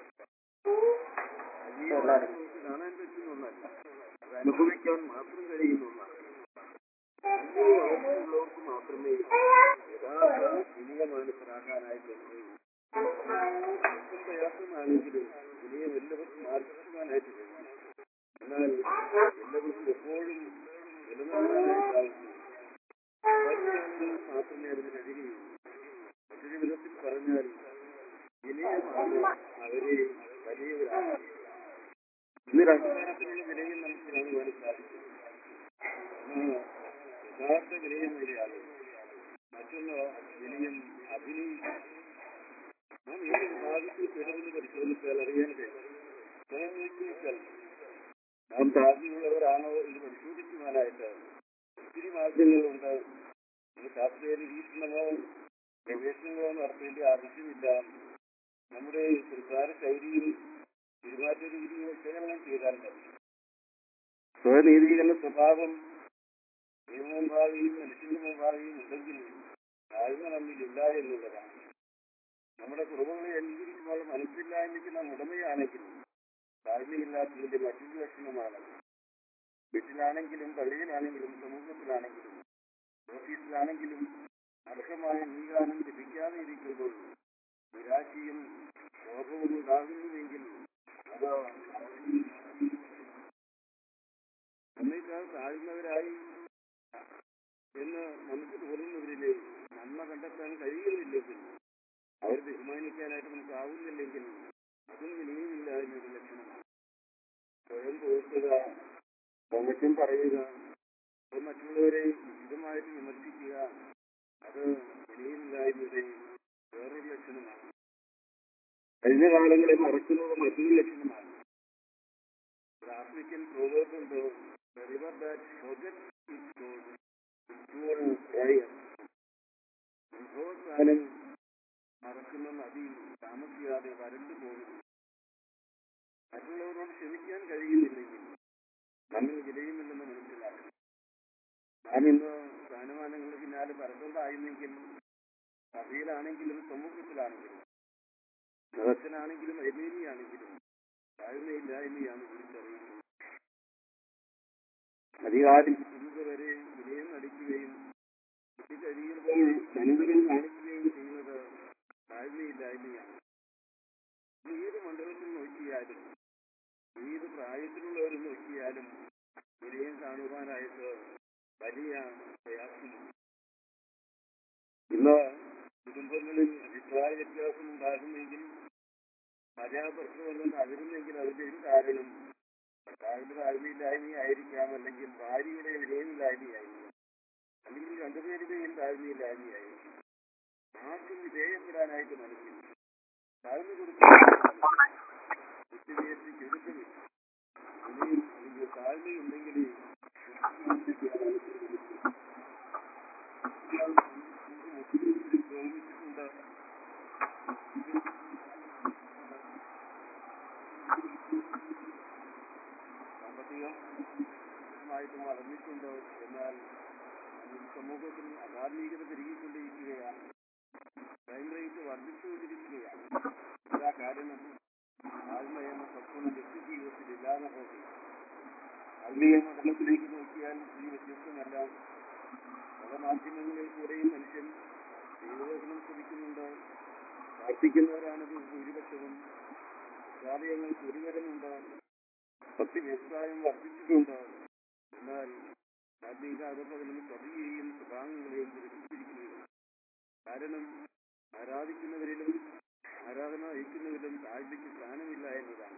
വലിയ വളർച്ച നമുക്ക് കാണാൻ പറ്റുന്ന ഒന്നല്ല അത് അനുഭവിക്കാൻ മാത്രം കഴിയുന്ന ഒന്നാണ് വലിയ വളർച്ചയുള്ളവർക്ക് മാത്രമേ യഥാർത്ഥ വിനയ മനസ്സിലാക്കാനായിട്ട് കഴിയൂ ഒട്ടും പ്രയാസമാണെങ്കിലും വിനയം എല്ലാവർക്കും ആർജിക്കുവാനായിട്ട് കഴിയും എന്നാൽ എല്ലാവർക്കും എപ്പോഴും നിലനിർത്താനായിട്ടാകുന്നു വലിയ ആളുകൾക്ക് മാത്രമേ അതിന് കഴിയുകയുള്ളൂ മറ്റൊരു വിധത്തിൽ പറഞ്ഞാൽ വിനയമാണ് അവരെ വലിയവരാണ് ഇന്ന് രണ്ടു തരത്തിലുള്ള വിനയം നമുക്ക് കാണുവാൻ സാധിക്കും ഒന്ന് യഥാർത്ഥ വിനയം വരെയാണ് മറ്റൊന്ന് വിനയം അഭിനയിക്കും നാം ഏത് വിഭാഗത്തിൽ പെടുമെന്ന് പരിശോധിച്ചാൽ അറിയാൻ കഴിയും സ്വയം നാം താഴ്ചയുള്ളവരാണോ എന്ന് പരിശോധിക്കുവാനായിട്ട് ഒത്തിരി മാർഗങ്ങളുണ്ട് നമ്മൾ ശാസ്ത്രീയ നിരീക്ഷണമോ ഗവേഷണങ്ങളോ നടത്തേണ്ട ആവശ്യമില്ല നമ്മുടെ സംസാര ശൈലിയും പെരുമാറ്റ രീതിയും വിശകലനം ചെയ്താൽ മതി സ്വയനീതീകരണ സ്വഭാവം ദൈവമുമ്പാകെയും മനുഷ്യന്റെ മുമ്പാകെയും ഉണ്ടെങ്കിൽ താഴ്മ നമ്മിലില്ല എന്നുള്ളതാണ് നമ്മുടെ കുറവുകളെ അംഗീകരിക്കുമ്പോൾ മനസ്സില്ലായ്മയ്ക്ക് നാം ഉടമയാണെങ്കിലും താഴ്മയില്ലാത്തതിന്റെ മറ്റൊരു ലക്ഷണമാണ് വീട്ടിലാണെങ്കിലും പള്ളിയിലാണെങ്കിലും സമൂഹത്തിലാണെങ്കിലും ഓഫീസിലാണെങ്കിലും അർഹമായ അംഗീകാരം ലഭിക്കാതെ ഇരിക്കുമ്പോൾ നിരാശയും കോപവും ഉണ്ടാകുന്നുവെങ്കിൽ അത് നമ്മേക്കാൾ താഴ്ന്നവരായി എന്ന് നമുക്ക് തോന്നുന്നവരിലെ നന്മ കണ്ടെത്താൻ കഴിയുന്നില്ലെങ്കിൽ അവർ ബഹുമാനിക്കാനായിട്ട് നമുക്ക് ആവുന്നില്ലെങ്കിൽ അതും വിനയമില്ല എന്നൊരു ലക്ഷണമാണ് സ്വയം തോൽക്കുക പൊങ്ങച്ചും പറയുക അപ്പോൾ മറ്റുള്ളവരെ ഉചിതമായിട്ട് വിമർശിക്കുക അത് വിനയമില്ലായ്മയുടെ വേറൊരു ലക്ഷണമാണ് കഴിഞ്ഞ കാലങ്ങളെ മറക്കുന്നത് മറ്റൊരു ലക്ഷണമാണ് ഒരു ആഫ്രിക്കൻ പ്രോവേബുണ്ട് river that forgot its god it's all dryer ഉത്ഭവകാലം മറക്കുന്ന നദി താമസിയാതെ വരണ്ടു പോകുന്നു മറ്റുള്ളവരോട് ക്ഷമിക്കാൻ കഴിയുന്നില്ലെങ്കിൽ നമ്മിൽ വിലയുമില്ലെന്ന് മനസ്സിലാക്കണം നാം ഇന്ന് സ്ഥാനമാനങ്ങളുടെ പിന്നാലെ പരതുണ്ടായിരുന്നെങ്കിൽ സഭയിലാണെങ്കിലും സമൂഹത്തിലാണെങ്കിലും മതത്തിലാണെങ്കിലും അരിമേനിയാണെങ്കിലും താഴ്മയില്ലായ്മയാണ് തിരിച്ചറിയുന്നത് അധികാരം വരെ വിനയം നടിക്കുകയും കഴിയുമ്പോൾ അനുഗ്രഹം കാണിക്കുകയും ചെയ്യുന്നത് താഴ്മയില്ലായ്മയാണ് ഏത് മണ്ഡലത്തിൽ നോക്കിയാലും ഏത് പ്രായത്തിലുള്ളവർ നോക്കിയാലും വിനയം കാണുവാനായിട്ട് വലിയ പ്രയാസമുണ്ട് ഇന്ന് കുടുംബങ്ങളിൽ അഭിപ്രായ വ്യത്യാസം ഉണ്ടാകുമെങ്കിൽ പരാപ്രശ്നമൊന്നും തകരുന്നെങ്കിൽ അതിന്റെ ഒരു കാരണം ഭർത്താവിന്റെ താഴ്മയില്ലായ്മയായിരിക്കാം അല്ലെങ്കിൽ ഭാര്യയുടെ വിനയമില്ലായ്മയായിരിക്കാം അല്ലെങ്കിൽ രണ്ടുപേരുടെയും താഴ്മയില്ലാതെയായി ആർക്കും വിധേയപ്പെടാനായിട്ട് മനസ്സില്ല താഴ്ന്നു കൊടുക്കാൻ വിട്ടുവീഴ്ചയ്ക്കൊരുക്കമില്ല ഇനിയും ഇതിന്റെ താഴ്മയുണ്ടെങ്കിൽ പ്രേമിച്ചിട്ടുണ്ട് സാമ്പത്തികമായിട്ട് വളർന്നിട്ടുണ്ട് എന്നാൽ ഈ സമൂഹത്തിൽ അധാർമികത പെരുകിക്കൊണ്ടിരിക്കുകയാണ് ക്രൈം റേറ്റ് വർദ്ധിച്ചുകൊണ്ടിരിക്കുകയാണ് ഇതാ കാരണം ആത്മയെന്ന സത്വം വ്യക്തി ജീവിതത്തിൽ ഇല്ലാതെ പോകും ആത്മീയ മണ്ഡലത്തിലേക്ക് നോക്കിയാൽ ഈ വ്യത്യസ്തമല്ല മതമാധ്യമങ്ങളിൽ കൂടെയും മനുഷ്യൻ ദൈവദർശനം ശ്രമിക്കുന്നുണ്ട് പ്രാർത്ഥിക്കുന്നവരാണ് ഭൂരിപക്ഷവും ജാതകങ്ങൾ ഒരുവരുമുണ്ട് ഭക്തി വ്യവസായം വർദ്ധിച്ചിട്ടുണ്ട് എന്നാൽ ആത്മീക അകപ്പതിൽ നിന്ന് പതിയെയും സ്വഭാവങ്ങളെയും വികസിപ്പിച്ചിരിക്കുകയില്ല കാരണം ആരാധിക്കുന്നവരിലും ആരാധന നയിക്കുന്നവരിലും താഴ്മയ്ക്ക് സ്ഥാനമില്ല എന്നതാണ്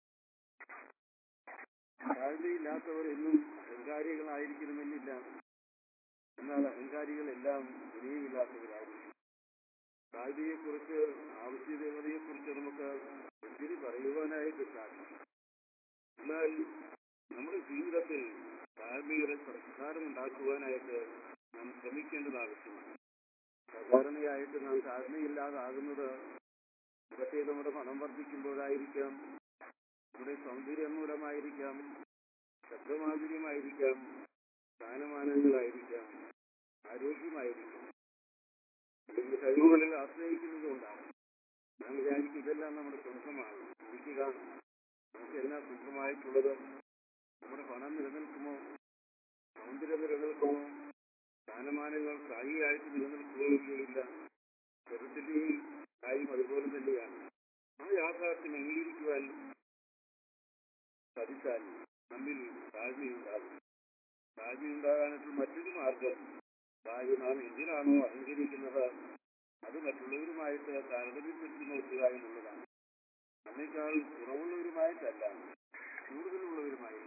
താഴ്മയില്ലാത്തവർ എന്നും അഹങ്കാരികളായിരിക്കണമെന്നില്ല എന്നാൽ അഹങ്കാരികളെല്ലാം വിനയമില്ലാത്തവരായിരിക്കും താഴ്മയെക്കുറിച്ച് ആവശ്യകതയെക്കുറിച്ച് നമുക്ക് ഒത്തിരി പറയുവാനായിട്ട് സാധിക്കും എന്നാൽ നമ്മുടെ ജീവിതത്തിൽ താഴ്മയുടെ സംസ്കാരം ഉണ്ടാക്കുവാനായിട്ട് നാം ശ്രമിക്കേണ്ടത് ആവശ്യമാണ് സാധാരണയായിട്ട് നാം താഴ്മയില്ലാതാകുന്നത് ഇതൊക്കെ നമ്മുടെ പണം വർദ്ധിക്കുമ്പോഴായിരിക്കാം നമ്മുടെ സൗന്ദര്യം മൂലമായിരിക്കാം ശബ്ദമാധുര്യമായിരിക്കാം സ്ഥാനമാനങ്ങളായിരിക്കാം ആരോഗ്യമായിരിക്കാം അല്ലെങ്കിൽ കഴിവുകളിൽ ആശ്രയിക്കുന്നതുകൊണ്ടാണ് നാം വിചാരിക്കും ഇതെല്ലാം നമ്മുടെ സ്വന്തമാണ് ഇരിക്കുക നമുക്കെല്ലാം സ്വന്തമായിട്ടുള്ളത് നമ്മുടെ പണം നിലനിൽക്കുമോ സൗന്ദര്യം നിലനിൽക്കുമോ സ്ഥാനമാനങ്ങൾ സ്ഥായിയായിട്ട് നിലനിൽക്കുകയില്ല ചെറുത്തിന്റെയും കാര്യം അതുപോലെ തന്നെയാണ് ആ യാഥാർത്ഥ്യം അംഗീകരിക്കുവാൻ സാധിച്ചാൽ നമ്മിൽ താഴ്മയുണ്ടാകും താഴ്മയുണ്ടാകാനായിട്ടുള്ള മറ്റൊരു മാർഗം താഴ്മ നാം എന്തിനാണോ അഹങ്കരിക്കുന്നത് അത് മറ്റുള്ളവരുമായിട്ട് താരതമ്യപ്പെടുത്തി നോക്കുക എന്നുള്ളതാണ് നമ്മേക്കാൾ കുറവുള്ളവരുമായിട്ടല്ല കൂടുതലുള്ളവരുമായിട്ട്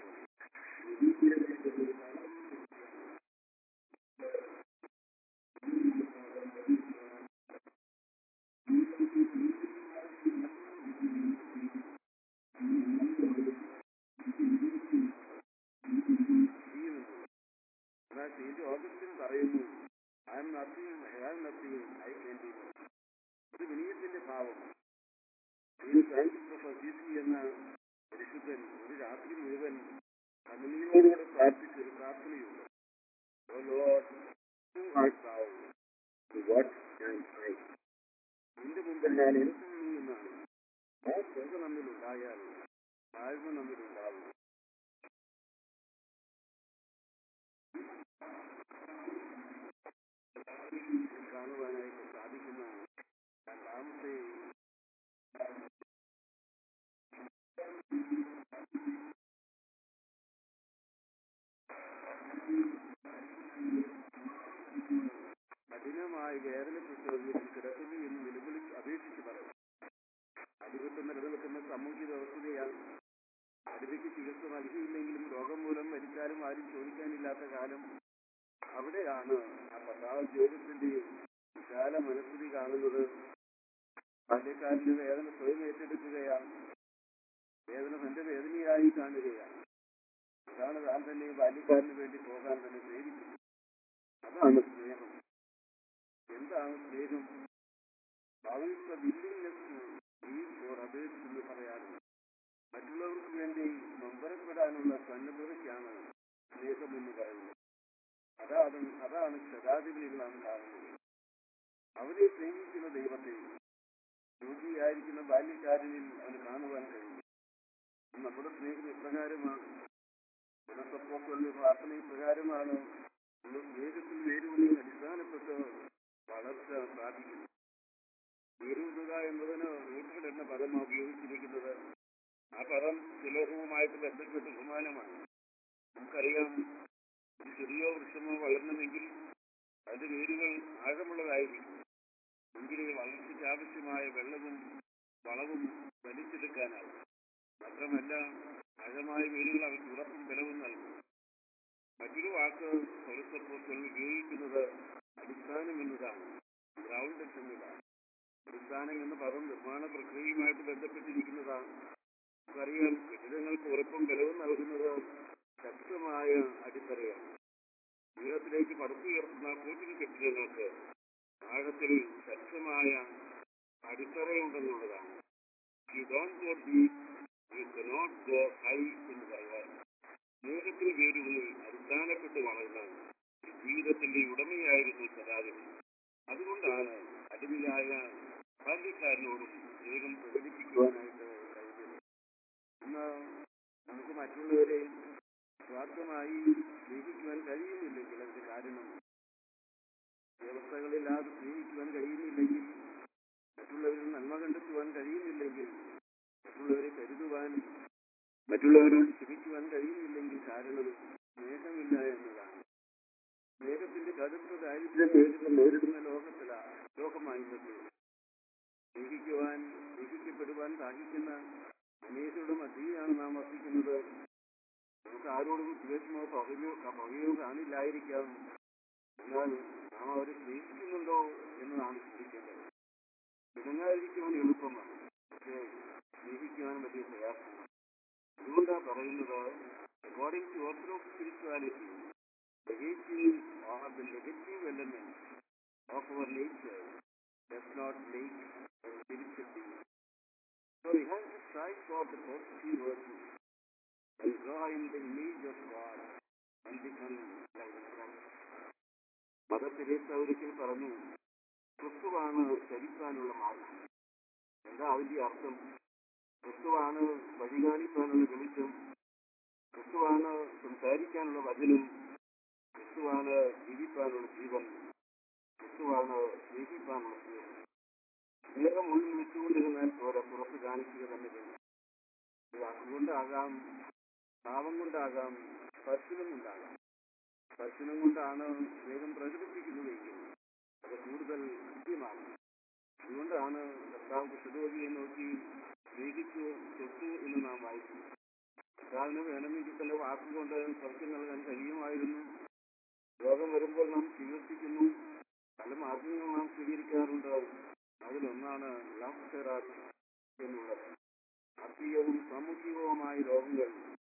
എന്നാൽ സെയിന്റ് ഓഗസ്റ്റിൻ പറയുന്നു I'm nothing I am nothing I can do ഒരു വിനയത്തിന്റെ ഭാവം ഈ ഫ്രാൻസിസ് ഓഫ് അസീസി എന്ന പരിശുദ്ധൻ ഒരു രാത്രി മുഴുവൻ കണ്ണുനീരോടുകൂടെ പ്രാർത്ഥിച്ച ഒരു പ്രാർത്ഥനയുണ്ട് oh lord who art thou? To what am I? നിന്റെ മുമ്പിൽ ഞാൻ എന്തും നീ എന്നാണ് ആ ശ്രദ്ധ നമ്മിലുണ്ടായാൽ താഴ്മ നമ്മിലുണ്ടാവും കാണുവാനായിട്ട് സാധിക്കുന്ന രണ്ടാമത്തെ കഠിനമായി വേദനപ്പെട്ടവരിൽ കിടക്കുന്നു എന്ന് നിലവിളി അപേക്ഷിച്ച് പറയും അടിവിട്ട് നിലനിൽക്കുന്ന സാമൂഹ്യ വ്യവസ്ഥയാണ് അടിവിക്ക് ചികിത്സ നൽകിയില്ലെങ്കിലും രോഗം മൂലം മരിച്ചാലും ആരും ചോദിക്കാനില്ലാത്ത കാലം അവിടെയാണ് ആ പത്താം ഉദ്യോഗത്തിന്റെ വിശാല മനസ്ഥിതി കാണുന്നത് ബാല്യക്കാരന്റെ വേദന സ്വയം ഏറ്റെടുക്കുകയാണ് വേദന തന്റെ വേദനയായി കാണുകയാണ് അതാണ് താൻ തന്നെ ബാല്യക്കാരന് വേണ്ടി പോകാൻ തന്നെ പ്രേരിക്കുന്നത് അതാണ് സ്നേഹം എന്താണ് സ്നേഹം ഭാവിയുള്ള വില്ലിങ്നെസ് ഈ ഫോർ അതേഴ്സ് എന്ന് പറയാറുണ്ട് മറ്റുള്ളവർക്ക് വേണ്ടി നൊമ്പരപ്പെടാനുള്ള സന്നദ്ധതയ്ക്കാണ് സ്നേഹം എന്ന് പറയുന്നത് അതാണ് അതാണ് ശതാധിപതികൾ നാം കാണുന്നത് അവരെ സ്നേഹിക്കുന്ന ദൈവത്തെ രോഗിയായിരിക്കുന്ന ബാല്യക്കാരനിൽ അവന് കാണുവാൻ കഴിയും നമ്മുടെ സ്നേഹം ഇപ്രകാരമാണ് പുനഃസപ്പോക്കുള്ള പ്രാർത്ഥന ഇപ്രകാരമാണ് നമ്മൾ സ്നേഹത്തിൽ വേരുകളിൽ അടിസ്ഥാനപ്പെട്ട് വളർച്ച സാധിക്കുന്നു വേരൂന്നുക എന്നതിന് നൂറ്റുകൾ എന്ന പദമാണ് ഉപയോഗിച്ചിരിക്കുന്നത് ആ പദം തിലോഹവുമായിട്ട് ബന്ധപ്പെട്ട ബഹുമാനമാണ് നമുക്കറിയാം ഒരു ചെറിയോ വൃക്ഷമോ വളരണമെങ്കിൽ അതിന്റെ വേരുകൾ ആഴമുള്ളതായിരിക്കും എങ്കിലേ വളർച്ചയ്ക്ക് ആവശ്യമായ വെള്ളവും വളവും വലിച്ചെടുക്കാനാവും മാത്രമല്ല ആഴമായ വേരുകൾ അവർക്ക് ഉറപ്പും ബലവും നൽകും മറ്റൊരു വാക്ക് പൗരസ്വത്തിൽ ഉപയോഗിക്കുന്നത് അടിസ്ഥാനം എന്നതാണ് ഗ്രൗണ്ടഡ് എന്നതാണ് അടിസ്ഥാനം എന്ന പദം നിർമ്മാണ പ്രക്രിയയുമായിട്ട് ബന്ധപ്പെട്ടിരിക്കുന്നതാണ് നമുക്കറിയാം കെട്ടിടങ്ങൾക്ക് ഉറപ്പും ബലവും നൽകുന്നത് ശക്തമായ അടിത്തറയാണ് ഉയരത്തിലേക്ക് പടുത്തുയർത്തുന്ന കൂട്ടിന് കെട്ടിടങ്ങൾക്ക് ആഴത്തിൽ ശക്തമായ അടിത്തറയുണ്ടെന്നുള്ളതാണ് you don't go deep you cannot go high എന്ന് പറയാൻ സ്നേഹത്തിന് വേരുകളിൽ അടിസ്ഥാനപ്പെട്ട് വളർന്ന ഒരു ജീവിതത്തിന്റെ ഉടമയായിരുന്നു സദാവിന് അതുകൊണ്ടാണ് അടിമയായ ബാല്യക്കാരനോടും സ്നേഹം പ്രകടിപ്പിക്കുവാനായിട്ട് കഴിഞ്ഞത് ഇന്ന് നമുക്ക് മറ്റുള്ളവരെ സ്വാർത്ഥമായി സ്നേഹിക്കുവാൻ കഴിയുന്നില്ലെങ്കിൽ അതിന് കാരണം വ്യവസ്ഥകളില്ലാതെ സ്നേഹിക്കുവാൻ കഴിയുന്നില്ലെങ്കിൽ മറ്റുള്ളവരിൽ നന്മ കണ്ടെത്തുവാൻ കഴിയുന്നില്ലെങ്കിൽ മറ്റുള്ളവരെ കരുതുവാൻ മറ്റുള്ളവരോട് ക്ഷമിക്കുവാൻ കഴിയുന്നില്ലെങ്കിൽ കാരണം സ്നേഹമില്ല എന്നതാണ് സ്നേഹത്തിന്റെ കടുത്ത ദാരിദ്ര്യം നേരിടുന്ന നേരിടുന്ന ലോകത്തിലാ ലോകമായിരുന്നത് സ്നേഹിക്കുവാൻ സ്നേഹിക്കപ്പെടുവാൻ സാധിക്കുന്ന അനേകരുടെ മധ്യയാണ് നാം വർദ്ധിക്കുന്നത് നമുക്ക് ആരോടും ദ്വേഷമോ പകയോ പകയോ കാണില്ലായിരിക്കാം എന്നാൽ നാം അവരെ സ്നേഹിക്കുന്നുണ്ടോ എന്ന് നാം ചിന്തിക്കേണ്ടത് ഇണങ്ങാതിരിക്കുവാൻ എളുപ്പമാണ് പക്ഷേ സ്നേഹിക്കുവാൻ വലിയ പ്രയാസമാണ് അതുകൊണ്ടാണ് പറയുന്നത് according to orthodox spirituality the hating or the negative element of our nature does not make a spiritual being. So we have to strive for the positive virtue and draw in the image of God and become like Christ. Mother Teresa ഒരിക്കൽ പറഞ്ഞു ക്രിസ്തുവാണ് ചരിക്കാനുള്ള മാർഗം എന്താ അതിന്റെ അർത്ഥം ക്രിസ്തുവാണ് വഴി കാണിക്കാനുള്ള വെളിച്ചം ക്രിസ്തുവാണ് സംസാരിക്കാനുള്ള വചനം ക്രിസ്തുവാണ് ജീവിക്കാനുള്ള ജീവൻ ക്രിസ്തുവാണ് സ്നേഹിക്കാനുള്ള സ്നേഹം സ്നേഹം ഉള്ളിൽ വെച്ചുകൊണ്ടിരുന്നാൽ പോരെ പുറത്ത് കാണിക്കുക തന്നെ വേണം ഇത് അതുകൊണ്ടാകാം പാവം കൊണ്ടാകാം സ്പർശനം കൊണ്ടാകാം സ്പർശനം കൊണ്ടാണ് സ്നേഹം പ്രകടിപ്പിക്കുന്നതെങ്കിൽ അത് കൂടുതൽ കൃത്യമാണ് അതുകൊണ്ടാണ് കർത്താവ് കുഷ്ഠരോഗിയെ നോക്കി സ്നേഹിച്ചു തൊട്ടു എന്ന് നാം വായിക്കുന്നു കർത്താവിന് വേണമെങ്കിൽ തന്നെ വാക്കുകൊണ്ട് സ്പർശം നൽകാൻ കഴിയുമായിരുന്നു രോഗം വരുമ്പോൾ നാം ചികിത്സിക്കുന്നു പല മാർഗങ്ങൾ നാം സ്വീകരിക്കാറുണ്ട് അതിലൊന്നാണ് ലവ് തെറാപ്പി എന്നുള്ളത് ആത്മീയവും സാമൂഹികവുമായ രോഗങ്ങൾ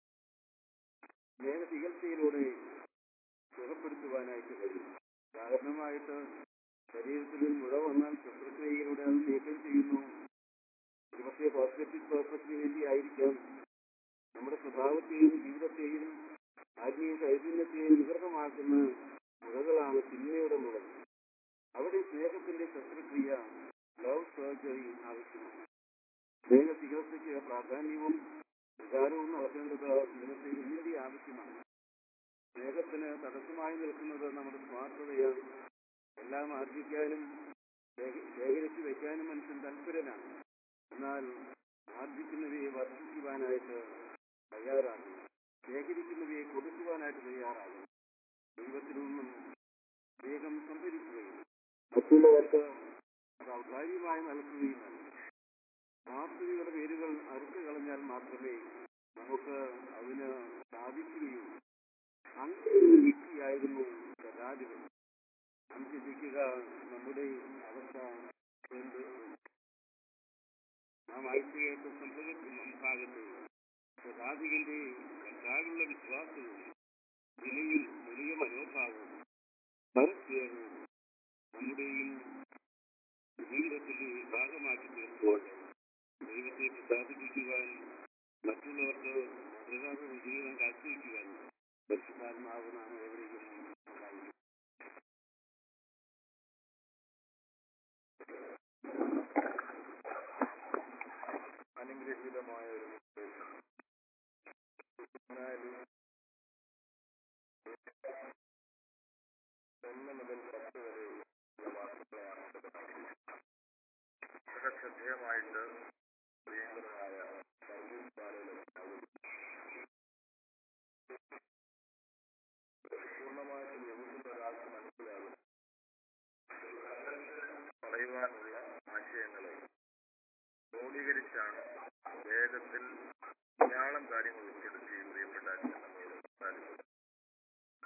സ്നേഹ ചികിത്സയിലൂടെ സുഖപ്പെടുത്തുവാനായിട്ട് കഴിയും ഉദാഹരണമായിട്ട് ശരീരത്തിൽ ഒരു മുഴ വന്നാൽ ശസ്ത്രക്രിയയിലൂടെ അത് നീക്കം ചെയ്യുന്നു ഒരുപക്ഷെ ഹോസ്പിറ്റൽ പർപ്പസിന് വേണ്ടി ആയിരിക്കാം നമ്മുടെ സ്വഭാവത്തെയും ജീവിതത്തെയും ആത്മീയ ചൈതന്യത്തെയും വികൃതമാക്കുന്ന മുഴകളാണ് തിന്മയുടെ മുഴകൾ അവിടെ സ്നേഹത്തിന്റെ ശസ്ത്രക്രിയ ലവ് സർജറി ആവശ്യമാണ് സ്നേഹ ചികിത്സയ്ക്ക് പ്രാധാന്യവും വികാരവും നടത്തേണ്ടത് ഇന്നത്തെ ഇന്നത്തെ ആവശ്യമാണ് സ്നേഹത്തിന് തടസ്സമായി നിൽക്കുന്നത് നമ്മുടെ സ്വാർത്ഥതയാണ് എല്ലാം ആർജിക്കാനും ശേഖ- ശേഖരിച്ചു വെക്കാനും മനുഷ്യൻ തൽപരനാണ് എന്നാൽ ആർജിക്കുന്നവയെ വർദ്ധിക്കുവാനായിട്ട് തയ്യാറാകും ശേഖരിക്കുന്നവയെ കൊടുക്കുവാനായിട്ട് തയ്യാറാകും ദൈവത്തിൽ നിന്നും വേഗം സംഭരിക്കുകയും മറ്റുള്ളവർക്ക് അത് ഔദാര്യമായി നൽകുകയും വേണം ആത്മീയയുടെ പേരുകൾ അറുത്തു കളഞ്ഞാൽ മാത്രമേ നമുക്ക് അതിന് സാധിക്കുകയുള്ളൂ അങ്ങനെ ഒരു വ്യക്തിയായിരുന്നു ഗതാഗതം നാം ചിന്തിക്കുക നമ്മുടെ അവസ്ഥ എന്ത് നാം ഐക്യയേറ്റ സംഭവത്തിൽ ഭാഗത്ത് പ്രസാദികന്റെ കർത്താവിലുള്ള വിശ്വാസവും വിലയും വലിയ മനോഭാവവും പരസ്യവും നമ്മുടെയും ജീവിതത്തിന്റെ ഭാഗമാക്കി തീർത്തുകൊണ്ട് ദൈവത്തെ പ്രസാദിപ്പിക്കുവാൻ മറ്റുള്ളവർക്ക് പ്രകാശ ജീവിതം കാഴ്ചവെക്കുവാൻ പരിശുദ്ധാത്മാവ് നാം എവിടെയും ഉണ്ടായിരിക്കും അനുഗ്രഹീതമായ ഒരു നിർദ്ദേശം എന്നാലും ഒന്ന് മുതൽ പത്ത് വരെ ഉള്ള വാക്കുകളാണ് വളരെ ശ്രദ്ധേയമായിട്ട് പ്രിയങ്കരനായ സർവീസ് ബാലയുടെ പൂർണ്ണമായിട്ട് യോജിച്ച ഒരാൾക്ക് മനസ്സിലാകും പറയുവാനുള്ള ആശയങ്ങളെ ക്രോഡീകരിച്ചാണ് വേഗത്തിൽ ധാരാളം കാര്യങ്ങൾ ഉൾപ്പെടുത്തി പ്രിയപ്പെട്ട അച്ഛൻ നമ്മളോട് സംസാരിച്ചത്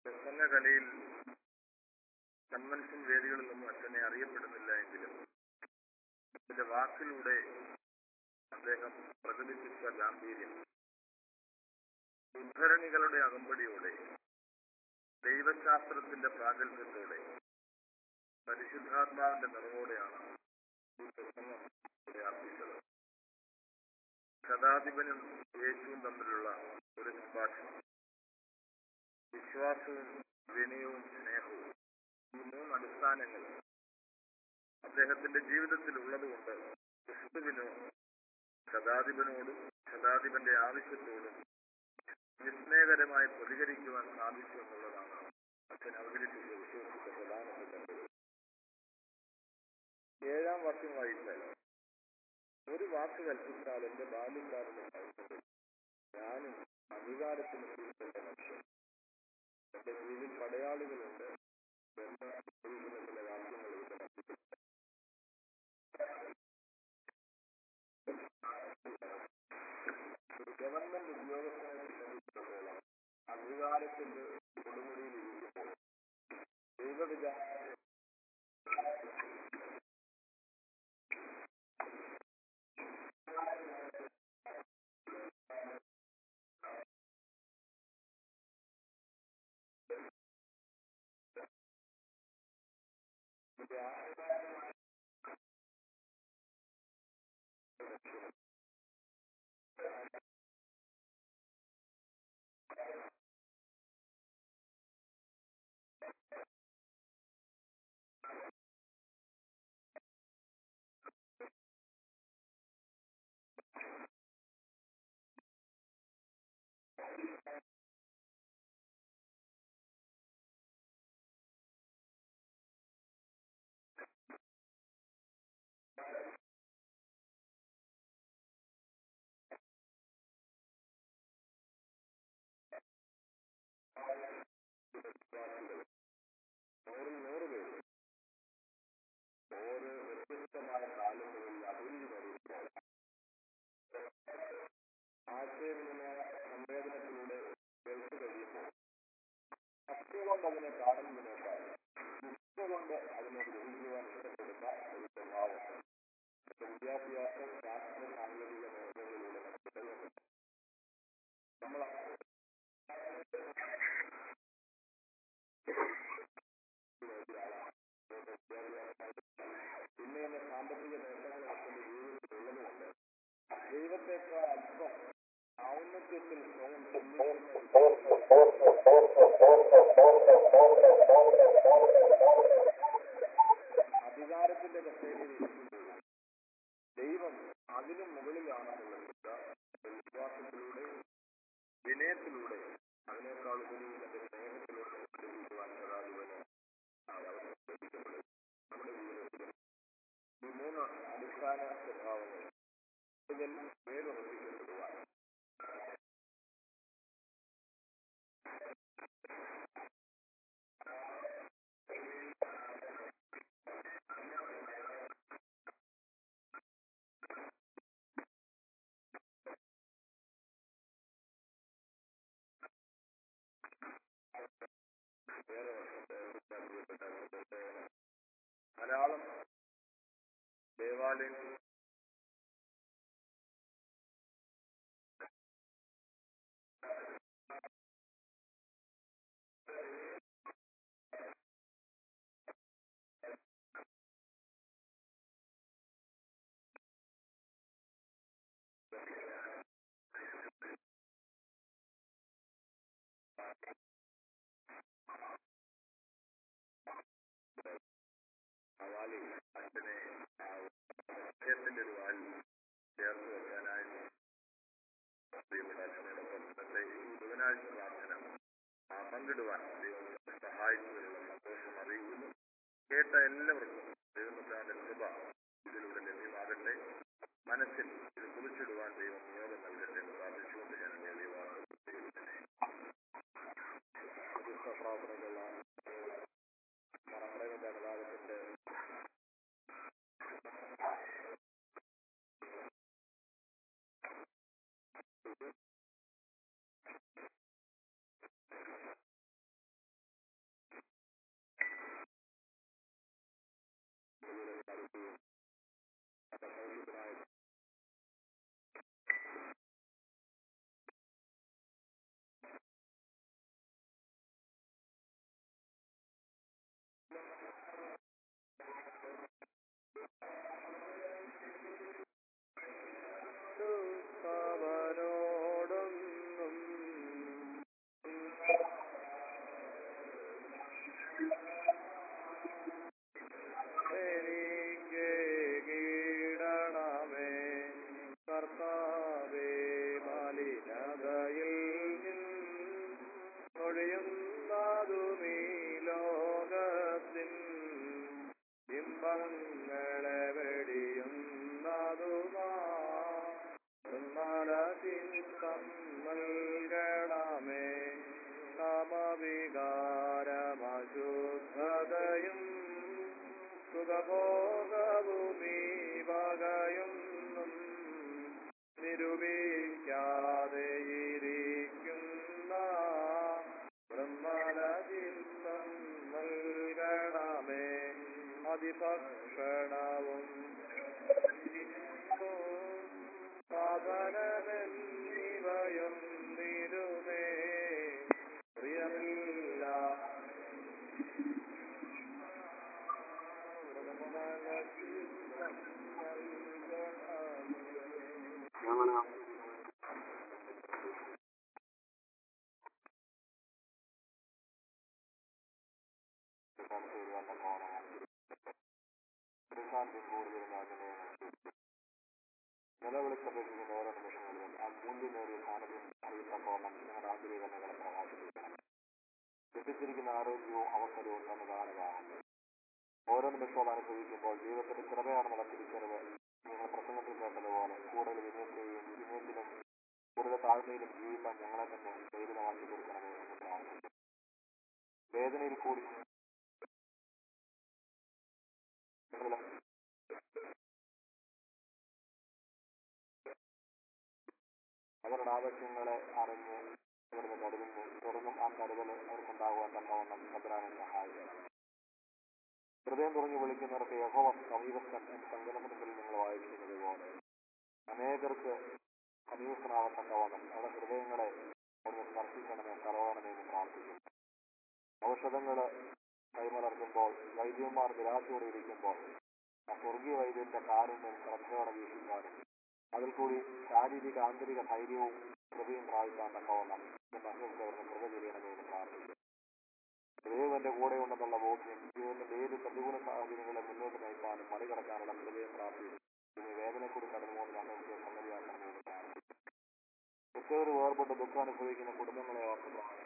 പ്രസംഗ കലയിൽ കൺവെൻഷൻ വേദികളിലൊന്നും അച്ഛനെ അറിയപ്പെടുന്നില്ല എങ്കിലും അതിന്റെ വാക്കിലൂടെ അദ്ദേഹം പ്രകടിപ്പിച്ച ഗാംഭീര്യം ഉദ്ധരണികളുടെ അകമ്പടിയോടെ ദൈവശാസ്ത്രത്തിന്റെ പ്രാഗൽഭ്യത്തോടെ പരിശുദ്ധാത്മാവിന്റെ നിറവോടെയാണ് ഈ പ്രസംഗം ഇവിടെ അർപ്പിച്ചത് ശതാധിപനും യേശുവും തമ്മിലുള്ള ഒരു സംഭാഷണം വിശ്വാസവും വിനയവും സ്നേഹവും ഈ മൂന്ന് അടിസ്ഥാനങ്ങൾ അദ്ദേഹത്തിന്റെ ജീവിതത്തിൽ ഉള്ളതുകൊണ്ട് ക്രിസ്തുവിനോ ശതാധിപനോടും ശതാധിപന്റെ ആവശ്യത്തോടും വിസ്മയകരമായി പ്രതികരിക്കുവാൻ സാധിച്ചു എന്നുള്ളതാണ് അച്ഛൻ അവതരിപ്പിച്ച വിഷയത്തിന്റെ പ്രധാനപ്പെട്ട ഏഴാം വർഷം വായിച്ചാൽ ഒരു വാക്ക് കൽപ്പിച്ചാൽ എന്റെ ബാല്യക്കാരന് കഴിച്ചത് ഞാനും അധികാരത്തിന് കീഴ്പ്പെട്ട മനുഷ്യൻ എന്റെ കീഴിൽ പടയാളികളുണ്ട് എന്ന ജീവിതത്തിലെ വാക്യങ്ങൾ ഇവിടെ നശിപ്പിച്ചു. ഒരു ഗവൺമെന്റ് ഉദ്യോഗസ്ഥനെ സംബന്ധിച്ചിടത്തോളം അധികാരത്തിന്റെ കൊടുമുടിയിൽ ഇരിക്കുമ്പോൾ ദൈവവിചാര നൂറിൽ നൂറ് പേര് ഓരോ വ്യത്യസ്തമായ കാലങ്ങളിൽ അഭിവൃദ്ധി വരുമ്പോൾ ആശയവിനിമയ സംവേദനത്തിലൂടെ കേൾച്ചു കഴിയുമ്പോൾ സത്യകൊണ്ട് അതിനെ കാണുന്നതിനേക്കാൾ യുക്ത അതിനെ ഗ്രഹിക്കുവാൻ ഇഷ്ടപ്പെടുന്ന ഒരു സ്വഭാവം വിദ്യാഭ്യാസം ശാസ്ത്ര സാങ്കേതിക മേഖലകളിലൂടെ നമുക്ക് തെളിവുണ്ട് നമ്മൾ പിന്നെ എന്നെ സാമ്പത്തിക നേട്ടങ്ങൾ അച്ഛന്റെ ജീവിതത്തിൽ ഉള്ളതുകൊണ്ട് ദൈവത്തെക്കാൾ അല്പം ഔന്നത്യത്തിൽ സ്വയം അധികാരത്തിന്റെ കസേരയിൽ ഇരിക്കുമ്പോൾ ദൈവം അതിനും മുകളിലാണെന്നുള്ള ചിന്ത വിശ്വാസത്തിലൂടെ വിനയത്തിലൂടെ അതിനേക്കാൾ ഉപരി തന്റെ സ്നേഹത്തിലൂടെ ലഭിക്കുവാൻ ശതാധിപന് ആ അവസരം ലഭിക്കപ്പെടും നമ്മുടെ ജീവിതത്തിൽ ഈ മൂന്ന് അടിസ്ഥാന സ്വഭാവങ്ങൾ ഇതിൽ വേരുറപ്പിക്കപ്പെടുവാൻ വേറെ വർഷത്തെ പ്രിയപ്പെട്ട ധാരാളം ദേവാലയങ്ങൾ ഹവാലി അച്ഛനെ ആ അദ്ദേഹത്തിന്റെ ഒരു വാലിൽ ചേർത്ത് വെക്കാനായിട്ട് പ്രിയപ്പെട്ട അച്ഛനോടൊപ്പം തന്റെ ഈ ബുധനാഴ്ച പ്രാർത്ഥന ആ പങ്കിടുവാൻ ദൈവം സഹായിച്ചതിലുള്ള സന്തോഷം അറിയിക്കുന്നു കേട്ട എല്ലാവർക്കും ദൈവത്തിന്റെ കൃപ ഇതിലൂടെ ലഭ്യമാകട്ടെ മനസ്സിൽ ഇത് കുറിച്ചിടുവാൻ ദൈവം നിയോഗം നൽകട്ടെ എന്ന് പ്രാർത്ഥിച്ചുകൊണ്ട് ഞാൻ എന്റെ ദൈവമാണ് പ്രാർത്ഥനകളുള്ള മറമറയുടെ അനുവാദത്തിന്റെ നൽകണമേ സമവികാരമശുദ്ധതയും സുഖഭോഗഭൂമി വകയൊന്നും നിരൂപിക്കാതെയിരിക്കുന്ന ബ്രഹ്മലചിന്തം നൽകണമേ അതിഭക്ഷണവും സാധനമെന്നിവയും നിരുമേ പ്രിയമില്ല ഞങ്ങള് നിലവിളിച്ചപേക്ഷിക്കുന്ന ഓരോ നിമിഷങ്ങളിലും ആ മൂല്യമേറിയ സാന്നിധ്യം അറിയത്തക്കോണം ഞങ്ങളുടെ ആന്തരികതകളെ പ്രകാശിപ്പിക്കണം ലഭിച്ചിരിക്കുന്ന ആരോഗ്യവും അവസരവും തന്നതാണതാണ് ഓരോ നിമിഷവും അനുഭവിക്കുമ്പോൾ ജീവിതത്തിന്റെ കൃപയാണെന്നുള്ള തിരിച്ചറിവ് നിങ്ങൾ പ്രസംഗത്തിൽ കേട്ടതുപോലെ കൂടുതൽ വിനയത്തെയും വിനയത്തിലും കൂടുതൽ താഴ്മയിലും ജീവിക്കാൻ ഞങ്ങളെ തന്നെ ധൈര്യമാക്കി തീർക്കണമേ എന്ന് പ്രാർത്ഥിക്കുന്നു വേദനയിൽ കൂടി ഞങ്ങളുടെ അവരുടെ ആവശ്യങ്ങളെ അറിഞ്ഞ് ഇവിടുന്ന് കരുതുന്നു തുടർന്നും ആ കരുതൽ അവർക്കുണ്ടാകുവാൻ തക്കവണ്ണം ഭദ്രാനെ സഹായിക്കണം ഹൃദയം തുറഞ്ഞു വിളിക്കുന്നവർക്ക് യഹോവ സമീപസ്ഥൻ എന്ന സങ്കല്പത്തിൽ നിങ്ങൾ വായിക്കുന്നത് പോലെ അനേകർക്ക് സമീപസ്ഥനാവത്തക്കവണ്ണം അവരുടെ ഹൃദയങ്ങളെ ഒന്ന് സ്പർശിക്കണമേ തറവണമേ എന്ന് പ്രാർത്ഥിക്കുന്നു ഔഷധങ്ങള് കൈമലർത്തുമ്പോൾ വൈദ്യന്മാർ നിരാശയോടെ ഇരിക്കുമ്പോൾ ആ സ്വർഗീയ വൈദ്യന്റെ കാരുണ്യം ശ്രദ്ധയോടെ വീക്ഷിക്കാനും അതിൽ കൂടി ശാരീരിക ആന്തരിക ധൈര്യവും കൃപയും പ്രാപിക്കാൻ തക്കവണ്ണം ഈ മക്കൾക്ക് അവരുടെ കൃപ ചെയ്യണമേ എന്ന് പ്രാർത്ഥിക്കുന്നു ദൈവം എന്റെ കൂടെ ഉണ്ടെന്നുള്ള ബോധ്യം ജീവിതത്തിന്റെ ഏത് പ്രതികൂല സാഹചര്യങ്ങളെ മുന്നോട്ട് നയിക്കാനും മറികടക്കാനുള്ള കൃപയും പ്രാർത്ഥിക്കും ഇനി വേദന കൂടി കടന്നുകൊണ്ട് മക്കൾക്ക് സംഗതിയാക്കണമേ എന്ന് പ്രാർത്ഥിക്കുന്നു ഉച്ചവര് വേർപെട്ട് ദുഃഖം അനുഭവിക്കുന്ന കുടുംബങ്ങളെ ഓർത്ത് പ്രാർത്ഥിക്കുന്നു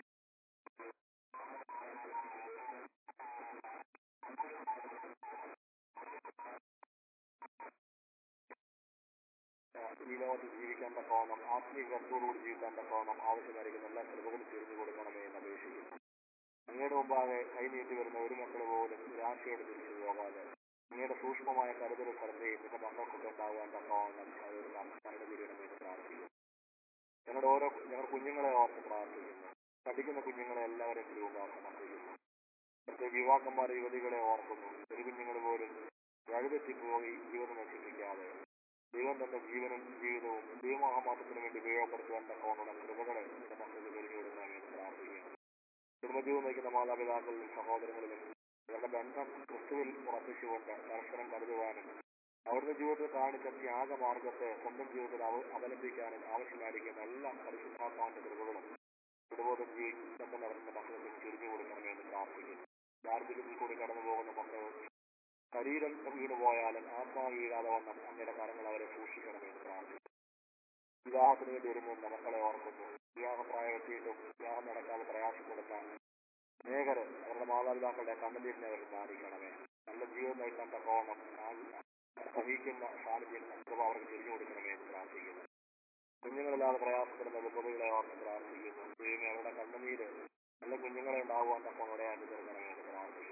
ഈ ലോകത്ത് ജീവിക്കാൻ തക്കവണ്ണം ആത്മീയ കരുത്തോടുകൂടി ജീവിക്കാൻ തക്കവണ്ണം ആവശ്യമായിരിക്കുന്ന എല്ലാ കൃപകളും തിരിഞ്ഞു കൊടുക്കണമേ എന്ന് അപേക്ഷിക്കുന്നു അങ്ങയുടെ മുമ്പാകെ കൈനീട്ടി വരുന്ന ഒരു മക്കൾ പോലും നിരാശയോട് തിരിച്ചു പോകാതെ അങ്ങയുടെ സൂക്ഷ്മമായ കരുതൽ ശ്രദ്ധയും നിന്റെ മക്കൾക്കൊക്കെ ഉണ്ടാകുവാൻ തക്കവണ്ണം അതൊരു കരുണ തിരിയണമെന്ന് പ്രാർത്ഥിക്കുന്നു ഞങ്ങളുടെ ഓരോ ഞങ്ങളുടെ കുഞ്ഞുങ്ങളെ ഓർത്ത് പ്രാർത്ഥിക്കുന്നു പഠിക്കുന്ന കുഞ്ഞുങ്ങളെ എല്ലാവരെയും രൂപമാക്കി സമർപ്പിക്കുന്നു പ്രത്യേക യുവാക്കന്മാർ യുവതികളെ ഓർക്കുന്നു ഒരു കുഞ്ഞുങ്ങൾ പോലും വഴിതെറ്റിപ്പോയി ജീവിതം നശിപ്പിക്കാതെ ദൈവം തന്റെ ജീവനും ജീവിതവും ദൈവമഹാമാത്രത്തിന് വേണ്ടി ഉപയോഗപ്പെടുത്തുവാൻ തക്കവണ്ണം കൃപകളെ നിന്റെ മക്കൾക്ക് തിരിഞ്ഞു കൊടുക്കണമെന്ന് പ്രാർത്ഥിക്കുന്നു കുടുംബജീവൻ നയിക്കുന്ന മാതാപിതാക്കളിലും സഹോദരങ്ങളിലും ഇവരുടെ ബന്ധം ക്രിസ്തുവിൽ ഉറപ്പിച്ചുകൊണ്ട് പരസ്പരം കരുതുവാനും അവരുടെ ജീവിതത്തിൽ കാണിച്ച ത്യാഗമാർഗത്തെ സ്വന്തം ജീവിതത്തിൽ അവ അവലംബിക്കാനും ആവശ്യമായിരിക്കുന്ന എല്ലാ പരിശുദ്ധാത്മാവിന്റെ കൃപകളും കുടുംബത്തിൽ ജീവിതം നടത്തുന്ന മക്കൾക്ക് ചുരുങ്ങി കൊടുക്കണമെന്ന് പ്രാർത്ഥിക്കുന്നു ദാരിദ്ര്യത്തിൽ കൂടി കടന്നു പോകുന്ന മക്കൾ ശരീരം വീണു പോയാലും ആത്മാവ് വീഴാതെ വണ്ണം അങ്ങയുടെ കരങ്ങൾ അവരെ സൂക്ഷിക്കണമെന്ന് പ്രാർത്ഥിക്കുന്നു വിവാഹത്തിന് വേണ്ടി ഒരുങ്ങുന്ന മക്കളെ ഓർക്കുന്നു വിവാഹപ്രായം എത്തിയിട്ടും വിവാഹം നടക്കാതെ പ്രയാസപ്പെടുന്ന അനേകര് അവരുടെ മാതാപിതാക്കളുടെ കണ്ണുനീരിനെ അവർ മാനിക്കണമേ നല്ല ജീവിതം നയിക്കാൻ തക്കവണ്ണം സഹിക്കുന്ന സാന്നിധ്യം കൃപ അവർക്ക് തിരിഞ്ഞു കൊടുക്കണമേ എന്ന് പ്രാർത്ഥിക്കുന്നു കുഞ്ഞുങ്ങളില്ലാതെ പ്രയാസപ്പെടുന്ന കുടുംബങ്ങളെ ഓർത്ത് പ്രാർത്ഥിക്കുന്നു ദൈവമേ അവരുടെ കണ്ണുനീര് നല്ല കുഞ്ഞുങ്ങളെ ഉണ്ടാകുവാൻ തക്കവണ്ണം ഇടയാക്കി തീർക്കണമേ എന്ന് പ്രാർത്ഥിക്കുന്നു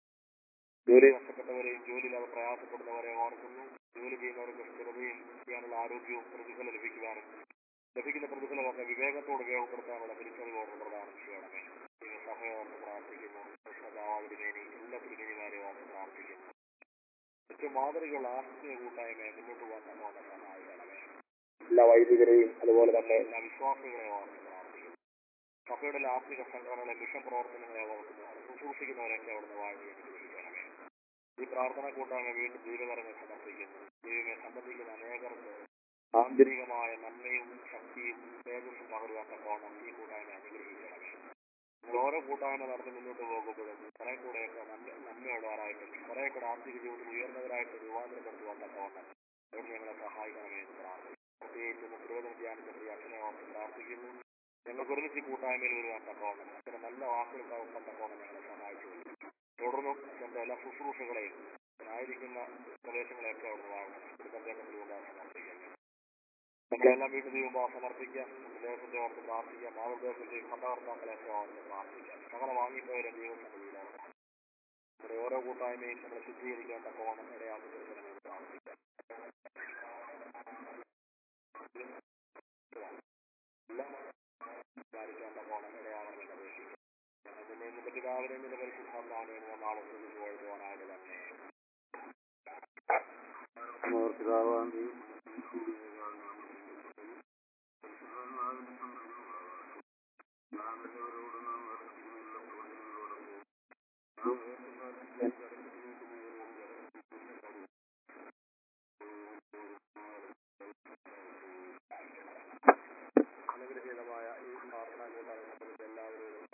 ജോലി നഷ്ടപ്പെട്ടവരെയും ജോലിയില്ലാതെ പ്രയാസപ്പെടുന്നവരെ ഓർക്കുന്നു ജോലി ചെയ്യുന്നവർക്ക് സ്ഥിരതയും ചെയ്യാനുള്ള ആരോഗ്യവും പ്രതിഫലം ലഭിക്കുവാനും ലഭിക്കുന്ന പ്രതിഫലമൊക്കെ വിവേകത്തോട് ഉപയോഗപ്പെടുത്താനുള്ള തിരിച്ചറിവോട് പ്രദാനം ചെയ്യണമേ ദൈവ സഭയോർത്ത് പ്രാർത്ഥിക്കുന്നു കൃഷ്ണദാവാതിരിമേനി എല്ലാ തിരുമേനിമാരെ ഓർത്ത് പ്രാർത്ഥിക്കുന്നു ഏറ്റവും മാതൃകയുള്ള ആത്മീയ കൂട്ടായ്മയെ മുന്നോട്ട് പോകാൻ തന്നോടെ സഹായിക്കണമേ എല്ലാ വൈദികരെയും അതുപോലെ തന്നെ എല്ലാ വിശ്വാസികളെ ഓർത്ത് പ്രാർത്ഥിക്കുന്നു സഭയുടെ ആത്മിക സംഘടനകളെ മിഷൻ പ്രവർത്തനങ്ങളെ ഓർക്കുന്നു അത് ശുശ്രൂഷിക്കുന്നവരൊക്കെ അവിടുന്ന് വാഴ്ച അനുഗ്രഹിക്കണമേ ഈ പ്രാർത്ഥന കൂട്ടായ്മ വീണ്ടും ദൈവകരങ്ങൾ സമർപ്പിക്കുന്നു ദൈവമെ സംബന്ധിക്കുന്ന അനേകർക്ക് ആന്തരികമായ നന്മയും ശക്തിയും തേജസ്സും പകരുവാൻ തക്കോണം ഈ കൂട്ടായ്മ അനുഗ്രഹിക്കണമേ നിങ്ങൾ ഓരോ കൂട്ടായ്മ നടന്ന് മുന്നോട്ട് പോകുമ്പോഴും കുറെ കൂടെയൊക്കെ നന്മ നന്മയുള്ളവരായിട്ടും കുറെ കൂടെ ആത്മിക ജീവിതത്തിൽ ഉയർന്നവരായിട്ട് രൂപാന്തരപ്പെടുത്തുവാൻ തക്കവണ്ണം അവർ ഞങ്ങളെ സഹായിക്കണമേ എന്ന് പ്രാർത്ഥിക്കുന്നു പ്രത്യേകിച്ച് ഇന്ന് തിരുവനന്തപുരം ധ്യാനത്തെ പ്രിയ അച്ഛനെ ഓർത്ത് പ്രാർത്ഥിക്കുന്നു ഞങ്ങൾക്ക് ഒരുമിച്ച് ഈ കൂട്ടായ്മയിൽ വരുവാൻ തക്കവണ്ണം അച്ഛന് നല്ല വാക്കുകൾ കേൾക്കാൻ തക്കവണ്ണം ഞങ്ങളെ സഹായിച്ചു തുടർന്നും അച്ഛന്റെ എല്ലാ ശുശ്രൂഷകളെയും ആയിരിക്കുന്ന പ്രദേശങ്ങളെയൊക്കെ അവിടുന്ന് വാങ്ങണം കുടുംബത്തേക്ക് സമർപ്പിക്കുന്നു നമ്മളെല്ലാം വീണ്ടും ദൈവം സമർപ്പിക്കാം ദേശത്തെ ഓർത്ത് പ്രാർത്ഥിക്കാം മാതൃദേശത്തെയും ഭരണകർത്താക്കളെയൊക്കെ ഓർത്ത് പ്രാർത്ഥിക്കാം ഞങ്ങളെ വാങ്ങിപ്പോയ ദൈവസന്നിധിയിലാണ് നമ്മുടെ ഓരോ കൂട്ടായ്മയും നമ്മൾ ശുദ്ധീകരിക്കേണ്ട കോണം ഇടയാക്കി തീർക്കണമെന്ന് പ്രാർത്ഥിക്കാം എല്ലാം പാലിക്കേണ്ട കോണം ഇടയാകണമെന്ന് അപേക്ഷിക്കാം ഞങ്ങളുടെ ഇന്നത്തെ പിതാവിനെയും നിന്റെ പരിശുദ്ധാത്മാവിനെയും ഒന്നാളെ പോയതുവാനായിട്ട് തന്നെ അനുഗ്രഹീതമായ ഈ പ്രാർത്ഥന കൂട്ടായ്മ എല്ലാവരോടും